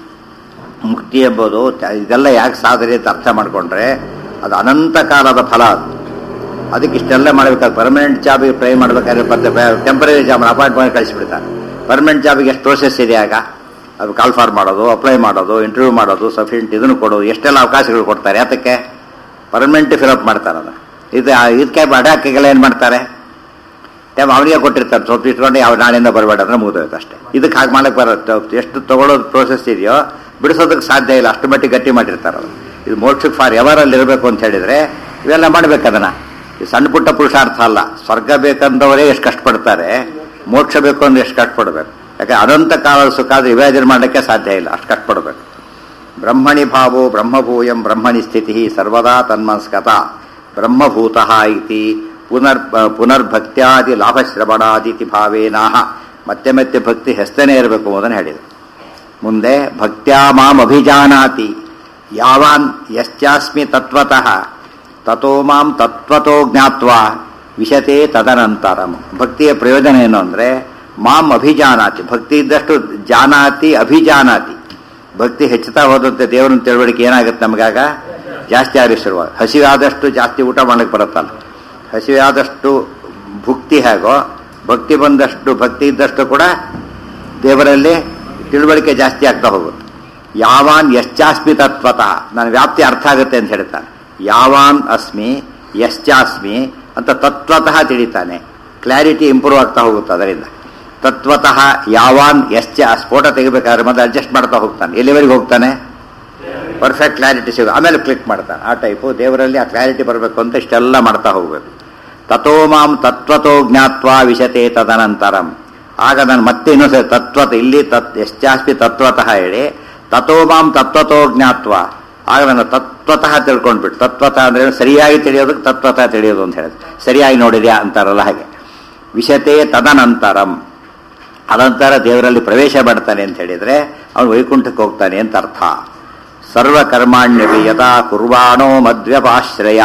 ಮುಕ್ತಿ ಎಂಬುದು ತ- ಇದೆಲ್ಲ ಯಾಕೆ ಸಾಧನೆ ಅಂತ ಅರ್ಥ ಮಾಡಿಕೊಂಡ್ರೆ ಅದು ಅನಂತ ಕಾಲದ ಫಲ ಅದು ಅದಕ್ಕೆ ಇಷ್ಟೆಲ್ಲ ಮಾಡಬೇಕಾದ್ರೆ ಪರ್ಮನೆಂಟ್ ಜಾಬಿಗೆ ಟ್ರೈ ಮಾಡಬೇಕಾದ್ರೆ ಮತ್ತೆ ಟೆಂಪರರಿ ಜಾಬ್ ಅಪಾಯಿಂಟ್ಮೆಂಟ್ ಕಳಿಸ್ಬಿಡ್ತಾರೆ ಪರ್ಮನೆಂಟ್ ಜಾಬಿಗೆ ಎಷ್ಟು ಪ್ರೋಸೆಸ್ ಇದೆ ಆಗ ಅದು ಕಾಲ್ ಫಾರ್ ಮಾಡೋದು ಅಪ್ಲೈ ಮಾಡೋದು ಇಂಟರ್ವ್ಯೂ ಮಾಡೋದು ಸಫಿಷಿಯಂಟ್ ಇದನ್ನು ಕೊಡೋದು ಎಷ್ಟೆಲ್ಲ ಅವಕಾಶಗಳು ಕೊಡ್ತಾರೆ ಯಾತಕ್ಕೆ ಪರ್ಮನೆಂಟ್ ಫಿಲಪ್ ಮಾಡ್ತಾರೆ ಅದು ಇದು ಇದಕ್ಕೆ ಬಡಾಕಿಗೆಲ್ಲ ಏನು ಮಾಡ್ತಾರೆ ಟೈಮ್ ಅವನಿಗೆ ಕೊಟ್ಟಿರ್ತಾರೆ ಸ್ವಲ್ಪ ಇಟ್ಕೊಂಡು ಯಾವ ನಾಳೆಯಿಂದ ಬರಬೇಡ ಅಂದ್ರೆ ಮುಗಿದೋಯ್ತು ಅಷ್ಟೇ ಇದಕ್ಕೆ ಹಾಗೆ ಮಾಡಕ್ಕೆ ಬರುತ್ತೆ ಎಷ್ಟು ತಗೊಳ್ಳೋದು ಪ್ರೋಸೆಸ್ ಇದೆಯೋ ಬಿಡಿಸೋದಕ್ಕೆ ಸಾಧ್ಯ ಇಲ್ಲ ಅಷ್ಟು ಮಟ್ಟಿಗೆ ಗಟ್ಟಿ ಮಾಡಿರ್ತಾರೆ ಅದು ಇದು ಮೋಕ್ಷಕ್ಕೆ ಫಾರ್ ಎವರಲ್ಲಿ ಇರಬೇಕು ಅಂತ ಹೇಳಿದ್ರೆ ಇವೆಲ್ಲ ಮಾಡ್ಬೇಕು ಅದನ್ನ ಈ ಸಣ್ಣ ಪುಟ್ಟ ಪುರುಷಾರ್ಥ ಅಲ್ಲ ಸ್ವರ್ಗ ಬೇಕಂದವರೇ ಎಷ್ಟು ಕಷ್ಟಪಡ್ತಾರೆ ಮೋಕ್ಷ ಬೇಕು ಅಂದ್ರೆ ಎಷ್ಟು ಕಷ್ಟಪಡ್ಬೇಕು ಯಾಕೆ ಅನಂತ ಕಾಲದ ಸುಖ ಆದ್ರೆ ವಿಭಜನೆ ಮಾಡಲಿಕ್ಕೆ ಸಾಧ್ಯ ಇಲ್ಲ ಅಷ್ಟು ಕಷ್ಟಪಡ್ಬೇಕು ಬ್ರಹ್ಮಣಿ ಭಾವೋ ಬ್ರಹ್ಮಭೂಯಂ ಬ್ರಹ್ಮಣಿ ಸ್ಥಿತಿ ಸರ್ವದಾ ತನ್ಮಸ್ಕತ ಬ್ರಹ್ಮಭೂತ ಇತಿ ಪುನರ್ ಪುನರ್ಭಕ್ತ್ಯಾದಿ ಲಾಭಶ್ರವಣಾದಿತಿ ಭಾವೇನಾಹ ಮತ್ತೆ ಮತ್ತೆ ಭಕ್ತಿ ಹೆಸ್ತನೇ ಇರಬೇಕು ಅದನ್ನು ಹೇಳಿದರು ಮುಂದೆ ಭಕ್ತ್ಯಾ ಮಾಂ ಅಭಿಜಾನಾತಿ ಯಾವಾನ್ ಯಶ್ಚಾಸ್ಮಿ ತತ್ವತಃ ತಥೋ ಮಾಂ ತತ್ವತೋ ಜ್ಞಾತ್ವಾ ವಿಶತೆ ತದನಂತರಂ ಭಕ್ತಿಯ ಪ್ರಯೋಜನ ಏನು ಅಂದರೆ ಮಾಂ ಅಭಿಜಾನಾತಿ ಭಕ್ತಿ ಇದ್ದಷ್ಟು ಜಾನಾತಿ ಅಭಿಜಾನಾತಿ ಭಕ್ತಿ ಹೆಚ್ಚುತ್ತಾ ಹೋದಂತೆ ದೇವರನ್ನ ತಿಳುವಳಿಕೆ ಏನಾಗುತ್ತೆ ನಮಗಾಗ ಜಾಸ್ತಿ ಆಗಿ ಶುರುವಾಗ ಹಸಿವಾದಷ್ಟು ಜಾಸ್ತಿ ಊಟ ಮಾಡಕ್ಕೆ ಬರುತ್ತಲ್ಲ ಹಸಿವಾದಷ್ಟು ಭುಕ್ತಿ ಹೇಗೋ ಭಕ್ತಿ ಬಂದಷ್ಟು ಭಕ್ತಿ ಇದ್ದಷ್ಟು ಕೂಡ ದೇವರಲ್ಲಿ ತಿಳುವಳಿಕೆ ಜಾಸ್ತಿ ಆಗ್ತಾ ಹೋಗುತ್ತೆ ಯಾವಾನ್ ಯಶ್ಚಾಸ್ಮಿ ತತ್ವತಃ ನನ್ನ ವ್ಯಾಪ್ತಿ ಅರ್ಥ ಆಗುತ್ತೆ ಅಂತ ಹೇಳ್ತಾನೆ ಯಾವಾನ್ ಅಸ್ಮಿ ಯಶ್ಚಾಸ್ಮಿ ಅಂತ ತತ್ವತಃ ತಿಳಿತಾನೆ ಕ್ಲಾರಿಟಿ ಇಂಪ್ರೂವ್ ಆಗ್ತಾ ಹೋಗುತ್ತೆ ಅದರಿಂದ ತತ್ವತಃ ಯಾವಾನ್ ಯಶ್ಚ ಸ್ಫೋಟ ತೆಗಿಬೇಕಾದ್ರೆ ಮತ್ತೆ ಅಡ್ಜಸ್ಟ್ ಮಾಡ್ತಾ ಹೋಗ್ತಾನೆ ಎಲ್ಲಿವರೆಗೆ ಹೋಗ್ತಾನೆ ಪರ್ಫೆಕ್ಟ್ ಕ್ಲಾರಿಟಿ ಸಿಗ ಆಮೇಲೆ ಕ್ಲಿಕ್ ಮಾಡ್ತಾನೆ ಆ ಟೈಪು ದೇವರಲ್ಲಿ ಆ ಕ್ಲಾರಿಟಿ ಬರಬೇಕು ಅಂತ ಇಷ್ಟೆಲ್ಲ ಮಾಡ್ತಾ ಹೋಗ್ಬೇಕು ತಥೋ ಮಾಂ ತತ್ವತೋ ಜ್ಞಾತ್ವಾ ವಿಶತೆ ತದನಂತರಂ ಆಗ ನಾನು ಮತ್ತೆ ಇನ್ನೊಂದು ತತ್ವತ ಇಲ್ಲಿ ತತ್ ಎಷ್ಟಾಸ್ತಿ ತತ್ವತಃ ಹೇಳಿ ತಥೋ ಮಾಂ ತತ್ವತೋ ಜ್ಞಾತ್ವ ಆಗ ನಾನು ತತ್ವತಃ ತಿಳ್ಕೊಂಡ್ಬಿಟ್ಟು ತತ್ವತಃ ಅಂದ್ರೆ ಸರಿಯಾಗಿ ತಿಳಿಯೋದಕ್ಕೆ ತತ್ವತಃ ತಿಳಿಯೋದು ಅಂತ ಹೇಳಿದ್ರು ಸರಿಯಾಗಿ ನೋಡಿದ್ಯಾ ಅಂತಾರಲ್ಲ ಹಾಗೆ ವಿಶತೆ ತದನಂತರಂ ಅನಂತರ ದೇವರಲ್ಲಿ ಪ್ರವೇಶ ಮಾಡ್ತಾನೆ ಅಂತ ಹೇಳಿದ್ರೆ ಅವನು ವೈಕುಂಠಕ್ಕೆ ಹೋಗ್ತಾನೆ ಅಂತ ಅರ್ಥ ಸರ್ವಕರ್ಮಾಣ್ಯಪಿ ಯಥಾ ಕುರ್ವಾಣೋ ಮದ್ವ್ಯಪಾಶ್ರಯ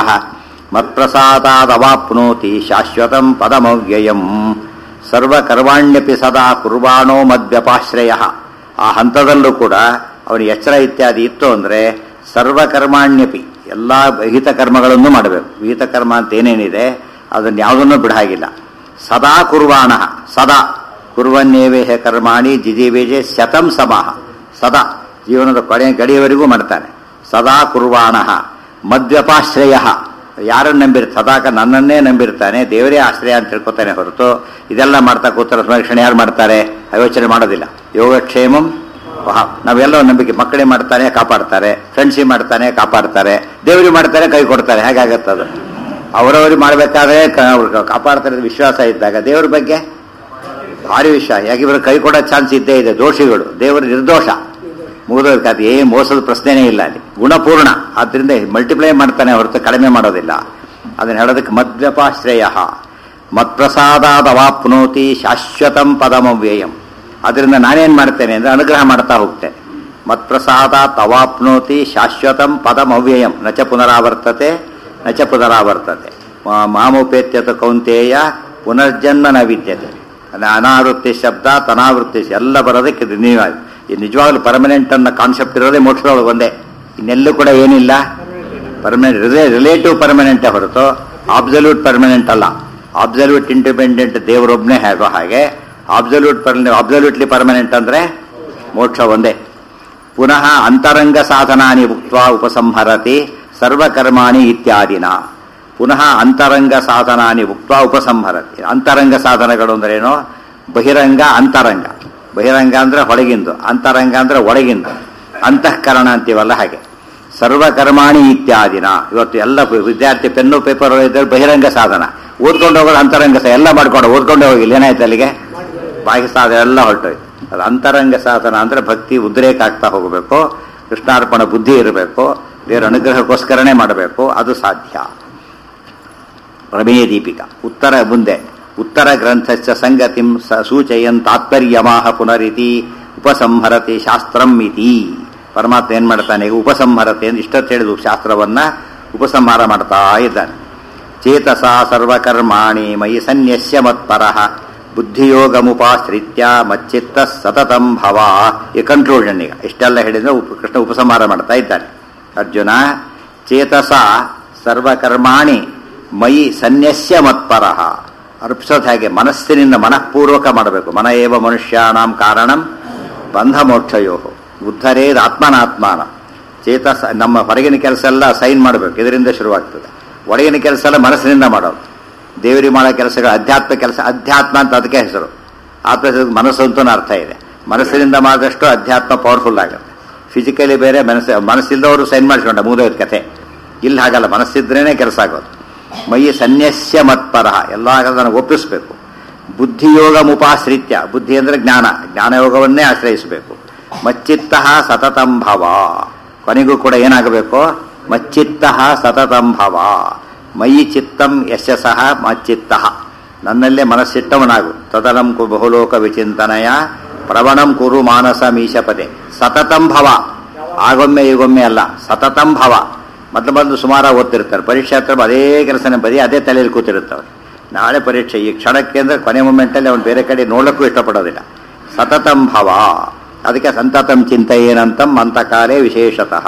ಮತ್ಪ್ರಸಾದಾದವಾಪ್ನೋತಿ ಶಾಶ್ವತಂ ಪದಮವ್ಯಯಂ ಸರ್ವಕರ್ಮಾಣ್ಯಪಿ ಸದಾ ಕುರ್ವಾಣೋ ಮದ್ವ್ಯಪಾಶ್ರಯ ಆ ಹಂತದಲ್ಲೂ ಕೂಡ ಅವನಿಗೆ ಎಚ್ಚರ ಇತ್ಯಾದಿ ಇತ್ತು ಅಂದರೆ ಸರ್ವಕರ್ಮಾಣ್ಯಪಿ ಎಲ್ಲ ವಿಹಿತ ಕರ್ಮಗಳನ್ನು ಮಾಡಬೇಕು ವಿಹಿತ ಕರ್ಮ ಅಂತ ಏನೇನಿದೆ ಅದನ್ನು ಯಾವುದನ್ನು ಬಿಡಾಗಿಲ್ಲ ಸದಾ ಕುರ್ವಾಣ ಸದಾ ಕುರ್ವನ್ನೇವೇಹ ಕರ್ಮಾಣಿ ಜಿಜೀವೇಜೆ ಶತಂ ಸಮಾಹ ಸದಾ ಜೀವನದ ಕೊನೆ ಗಡಿಯವರೆಗೂ ಮಾಡ್ತಾನೆ ಸದಾ ಕುರ್ವಾಣ ಮದ್ವ್ಯಪಾಶ್ರಯ ಯಾರನ್ನು ನಂಬಿರ್ ಸದಾಕ ನನ್ನನ್ನೇ ನಂಬಿರ್ತಾನೆ ದೇವರೇ ಆಶ್ರಯ ಅಂತ ತಿಳ್ಕೊತಾನೆ ಹೊರತು ಇದೆಲ್ಲ ಮಾಡ್ತಾ ಕೂತರ ಸಂರಕ್ಷಣೆ ಯಾರು ಮಾಡ್ತಾರೆ ಯೋಚನೆ ಮಾಡೋದಿಲ್ಲ ಯೋಗಕ್ಷೇಮಂ ವಹ ನಾವೆಲ್ಲೋ ನಂಬಿಕೆ ಮಕ್ಕಳೇ ಮಾಡ್ತಾನೆ ಕಾಪಾಡ್ತಾರೆ ಫ್ರೆಂಡ್ಸಿಗೆ ಮಾಡ್ತಾನೆ ಕಾಪಾಡ್ತಾರೆ ದೇವರಿಗೆ ಮಾಡ್ತಾರೆ ಕೈ ಕೊಡ್ತಾರೆ ಹೇಗಾಗತ್ತದು ಅವರವ್ರಿಗೆ ಮಾಡಬೇಕಾದ್ರೆ ಕಾಪಾಡ್ತಾರೆ ಅಂತ ವಿಶ್ವಾಸ ಇದ್ದಾಗ ದೇವ್ರ ಬಗ್ಗೆ ಭಾರಿ ವಿಶ್ವಾಸ ಯಾಕೆ ಇವರು ಕೈ ಕೊಡೋ ಚಾನ್ಸ್ ಇದ್ದೇ ಇದೆ ದೋಷಿಗಳು ದೇವರ ನಿರ್ದೋಷ ಮುಗಿದೋದಕ್ಕೆ ಏ ಮೋಸದ ಪ್ರಶ್ನೆನೇ ಇಲ್ಲ ಅಲ್ಲಿ ಗುಣಪೂರ್ಣ ಆದ್ರಿಂದ ಮಲ್ಟಿಪ್ಲೈ ಮಾಡ್ತಾನೆ ಹೊರತು ಕಡಿಮೆ ಮಾಡೋದಿಲ್ಲ ಅದನ್ನ ಹೇಳೋದಕ್ಕೆ ಮದ್ವ್ಯಪಾಶ್ರಯ ಮತ್ಪ್ರಸಾದಾದವಾಪ್ನೋತಿ ಶಾಶ್ವತಂ ಪದಮವ್ಯಯಂ ಅದರಿಂದ ನಾನೇನ್ ಮಾಡ್ತೇನೆ ಅಂದ್ರೆ ಅನುಗ್ರಹ ಮಾಡ್ತಾ ಹೋಗ್ತೇನೆ ಮತ್ಪ್ರಸಾದ ತವಾಪ್ನೋತಿ ಶಾಶ್ವತಂ ಪದಮವ್ಯಯಂ ನಚ ಪುನರಾವರ್ತತೆ ನಚ ಪುನರಾವರ್ತತೆ ಮಾ- ಮಾಮುಪೇತ್ಯತ ಕೌಂತೇಯ ಪುನರ್ಜನ್ಮ ನ ವಿದ್ಯತೆ ಅದ ಅನಾವೃತ್ತಿ ಶಬ್ದ ತನಾವೃತ್ತಿ ಶ- ಎಲ್ಲ ಬರೋದಕ್ಕೆ ಇದು ನೀವು ಈ ನಿಜವಾಗ್ಲೂ ಪರ್ಮನೆಂಟ್ ಅನ್ನೋ ಕಾನ್ಸೆಪ್ಟ್ ಇರೋದೇ ಮೋಕ್ಷದೊಳಗೆ ಒಂದೇ ಇನ್ನೆಲ್ಲೂ ಕೂಡ ಏನಿಲ್ಲ ಪರ್ಮನೆಂಟ್ ರಿಲೇಟಿವ್ ಪರ್ಮನೆಂಟೇ ಹೊರತು ಆಬ್ಸಲ್ಯೂಟ್ ಪರ್ಮನೆಂಟ್ ಅಲ್ಲ ಆಬ್ಸಲ್ಯೂಟ್ ಇಂಡಿಪೆಂಡೆಂಟ್ ದೇವರೊಬ್ಬನೇ ಹೇಗೋ ಹಾಗೆ ಆಬ್ಸಲ್ಯೂಟ್ ಆಬ್ಸಲ್ಯೂಟ್ಲಿ ಪರ್ಮನೆಂಟ್ ಅಂದ್ರೆ ಮೋಕ್ಷ ಒಂದೇ ಪುನಃ ಅಂತರಂಗ ಸಾಧನಾನಿ ಉಕ್ತ ಉಪಸಂಹರತಿ ಸರ್ವಕರ್ಮಾಣಿ ಇತ್ಯಾದಿನ ಪುನಃ ಅಂತರಂಗ ಸಾಧನಾನಿ ಉಕ್ತ ಉಪಸಂಹರತಿ ಅಂತರಂಗ ಸಾಧನಗಳು ಅಂದ್ರೇನು ಬಹಿರಂಗ ಅಂತರಂಗ ಬಹಿರಂಗ ಅಂದ್ರೆ ಹೊಳಗಿಂದು ಅಂತರಂಗ ಅಂದ್ರೆ ಒಳಗಿಂದು ಅಂತಃಕರಣ ಅಂತೀವಲ್ಲ ಹಾಗೆ ಸರ್ವಕರ್ಮಾಣಿ ಇತ್ಯಾದಿನ ಇವತ್ತು ಎಲ್ಲ ವಿದ್ಯಾರ್ಥಿ ಪೆನ್ನು ಪೇಪರ್ ಇದ್ದರೆ ಬಹಿರಂಗ ಸಾಧನ ಓದ್ಕೊಂಡು ಹೋಗೋದು ಅಂತರಂಗ ಸಹ ಎಲ್ಲ ಮಾಡ್ಕೊಂಡು ಓದ್ಕೊಂಡೇ ಹೋಗಿಲ್ಲ ಏನಾಯ್ತು ಅಲ್ಲಿಗೆ ಬಾಹ್ಯ ಸಾಧನ ಎಲ್ಲ ಹೊರಟೋಯ್ತು ಅದು ಅಂತರಂಗ ಸಾಧನ ಅಂದ್ರೆ ಭಕ್ತಿ ಉದ್ರೇಕ ಆಗ್ತಾ ಹೋಗಬೇಕು ಕೃಷ್ಣಾರ್ಪಣ ಬುದ್ಧಿ ಇರಬೇಕು ದೇವರ ಅನುಗ್ರಹಕ್ಕೋಸ್ಕರನೇ ಮಾಡಬೇಕು ಅದು ಸಾಧ್ಯ ಪ್ರಮೇಯ ದೀಪಿಕಾ ಉತ್ತರ ಮುಂದೆ ಉತ್ತರ ಗ್ರಂಥಶ್ಚ ಸಂಗತಿಂ ಸ ಸೂಚಯನ್ ತಾತ್ಪರ್ಯಮಾಹ ಪುನರಿತಿ ಉಪಸಂಹರತಿ ಶಾಸ್ತ್ರಂ ಇತಿ ಪರಮಾತ್ಮ ಏನ್ ಮಾಡ್ತಾನೆ ಈಗ ಉಪಸಂಹರತೆ ಅಂತ ಇಷ್ಟೊತ್ತು ಹೇಳಿದ್ರು ಶಾಸ್ತ್ರವನ್ನ ಉಪಸಂಹಾರ ಮಾಡ್ತಾ ಇದ್ದಾನೆ ಚೇತಸ ಸರ್ವಕರ್ಮಾಣಿ ಮಯಿ ಸನ್ಯಸ್ಯ ಮತ್ಪರಃ ಬುದ್ಧಿಯೋಗಮುಪಾಶ್ರಿತ್ಯ ಮಚ್ಚಿತ್ತ ಸತತಂ ಭವ ಈ ಕಂಟ್ರೋಲ್ ಈಗ ಇಷ್ಟೆಲ್ಲ ಹೇಳಿದ್ರೆ ಉಪ ಕೃಷ್ಣ ಉಪಸಂಹಾರ ಮಾಡ್ತಾ ಇದ್ದಾನೆ ಅರ್ಜುನ ಚೇತಸ ಸರ್ವಕರ್ಮಾಣಿ ಮಯಿ ಸನ್ಯಸ್ಯ ಮತ್ಪರಃ ಅರ್ಪಿಸೋದು ಹಾಗೆ ಮನಸ್ಸಿನಿಂದ ಮನಃಪೂರ್ವಕ ಮಾಡಬೇಕು ಮನ ಏವ ಮನುಷ್ಯಾಣಂ ಕಾರಣಂ ಬಂಧ ಮೋಕ್ಷಯೋ ಉದ್ಧರೇದ್ ಆತ್ಮನಾತ್ಮಾನ ಚೇತಸ ನಮ್ಮ ಹೊರಗಿನ ಕೆಲಸ ಎಲ್ಲ ಸೈನ್ ಮಾಡಬೇಕು ಇದರಿಂದ ಶುರುವಾಗ್ತದೆ ಒಳಗಿನ ಕೆಲಸ ಎಲ್ಲ ಮನಸ್ಸಿನಿಂದ ಮಾಡೋದು ದೇವರಿಗೆ ಮಾಡೋ ಕೆಲಸಗಳು ಅಧ್ಯಾತ್ಮ ಕೆಲಸ ಅಧ್ಯಾತ್ಮ ಅಂತ ಅದಕ್ಕೆ ಹೆಸರು ಆತ್ಮ ಮನಸ್ಸು ಅಂತೂ ಅರ್ಥ ಇದೆ ಮನಸ್ಸಿನಿಂದ ಮಾಡಿದಷ್ಟು ಅಧ್ಯಾತ್ಮ ಪವರ್ಫುಲ್ ಆಗುತ್ತೆ ಫಿಸಿಕಲಿ ಬೇರೆ ಮನಸ್ಸು ಮನಸ್ಸಿಲ್ಲದವರು ಸೈನ್ ಮಾಡಿಸ್ಕೊಂಡ ಮುಗಿದೋಯ್ತು ಕಥೆ ಇಲ್ಲಿ ಹಾಗಲ್ಲ ಮನಸ್ಸಿದ್ರೇನೆ ಕೆಲಸ ಆಗೋದು ಮೈ ಸನ್ಯಸ್ಯ ಮತ್ಪರ ಎಲ್ಲ ನನಗೆ ಒಪ್ಪಿಸ್ಬೇಕು ಬುದ್ಧಿಯೋಗ ಮುಪಾಶ್ರಿತ್ಯ ಬುದ್ಧಿ ಅಂದರೆ ಜ್ಞಾನ ಜ್ಞಾನಯೋಗವನ್ನೇ ಆಶ್ರಯಿಸಬೇಕು ಮಚ್ಚಿತ್ತ ಸತತಂ ಭವ ಕೊನೆಗೂ ಕೂಡ ಏನಾಗಬೇಕು ಮಚ್ಚಿತ್ತ ಸತತಂ ಭವ ಮಯಿ ಚಿತ್ತಂ ಯಶಸಃ ಮಚ್ಚಿತ್ತ ನನ್ನಲ್ಲೇ ಮನಸ್ಸಿಟ್ಟವನಾಗು ತದನಂ ಕು ಬಹುಲೋಕ ವಿಚಿಂತನಯ ಪ್ರವಣಂ ಕುರು ಮಾನಸ ಮೀಶಪದೆ ಸತತಂ ಭವ ಆಗೊಮ್ಮೆ ಈಗೊಮ್ಮೆ ಅಲ್ಲ ಸತತಂ ಭವ ಮೊದಲು ಮೊದಲು ಸುಮಾರು ಓದ್ತಿರ್ತಾರೆ ಪರೀಕ್ಷೆ ಹತ್ರ ಅದೇ ಕೆಲಸನೇ ಬರೀ ಅದೇ ತಲೆಯಲ್ಲಿ ಕೂತಿರುತ್ತವೆ ನಾಳೆ ಪರೀಕ್ಷೆ ಈ ಕ್ಷಣಕ್ಕೆ ಅಂದರೆ ಕೊನೆ ಮೂಮೆಂಟಲ್ಲಿ ಅವನು ಬೇರೆ ಕಡೆ ನೋಡೋಕ್ಕೂ ಇಷ್ಟಪಡೋದಿಲ್ಲ ಸತತಂ ಭವ ಅದಕ್ಕೆ ಸಂತತಂ ಚಿಂತೆಯೇನಂತಂ ಅಂತಕಾಲೇ ವಿಶೇಷತಃ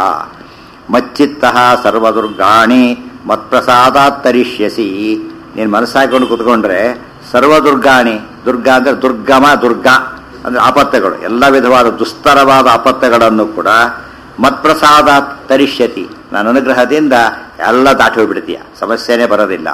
ಮಚ್ಚಿತ್ತ ಸರ್ವದುರ್ಗಾಣಿ ಮತ್ಪ್ರಸಾದಾತ್ ತರಿಷ್ಯಸಿ ನೀನು ಮನಸ್ಸಾಕೊಂಡು ಕುತ್ಕೊಂಡ್ರೆ ಸರ್ವದುರ್ಗಾಣಿ ದುರ್ಗ ಅಂದರೆ ದುರ್ಗಮ ದುರ್ಗ ಅಂದರೆ ಆಪತ್ತುಗಳು ಎಲ್ಲ ವಿಧವಾದ ದುಸ್ತರವಾದ ಆಪತ್ತುಗಳನ್ನು ಕೂಡ ಮತ್ಪ್ರಸಾದ ತರಿಷ್ಯತಿ ನನ್ನ ಅನುಗ್ರಹದಿಂದ ಎಲ್ಲ ದಾಟಿ ಹೋಗ್ಬಿಡ್ತೀಯ ಸಮಸ್ಯೆನೇ ಬರೋದಿಲ್ಲ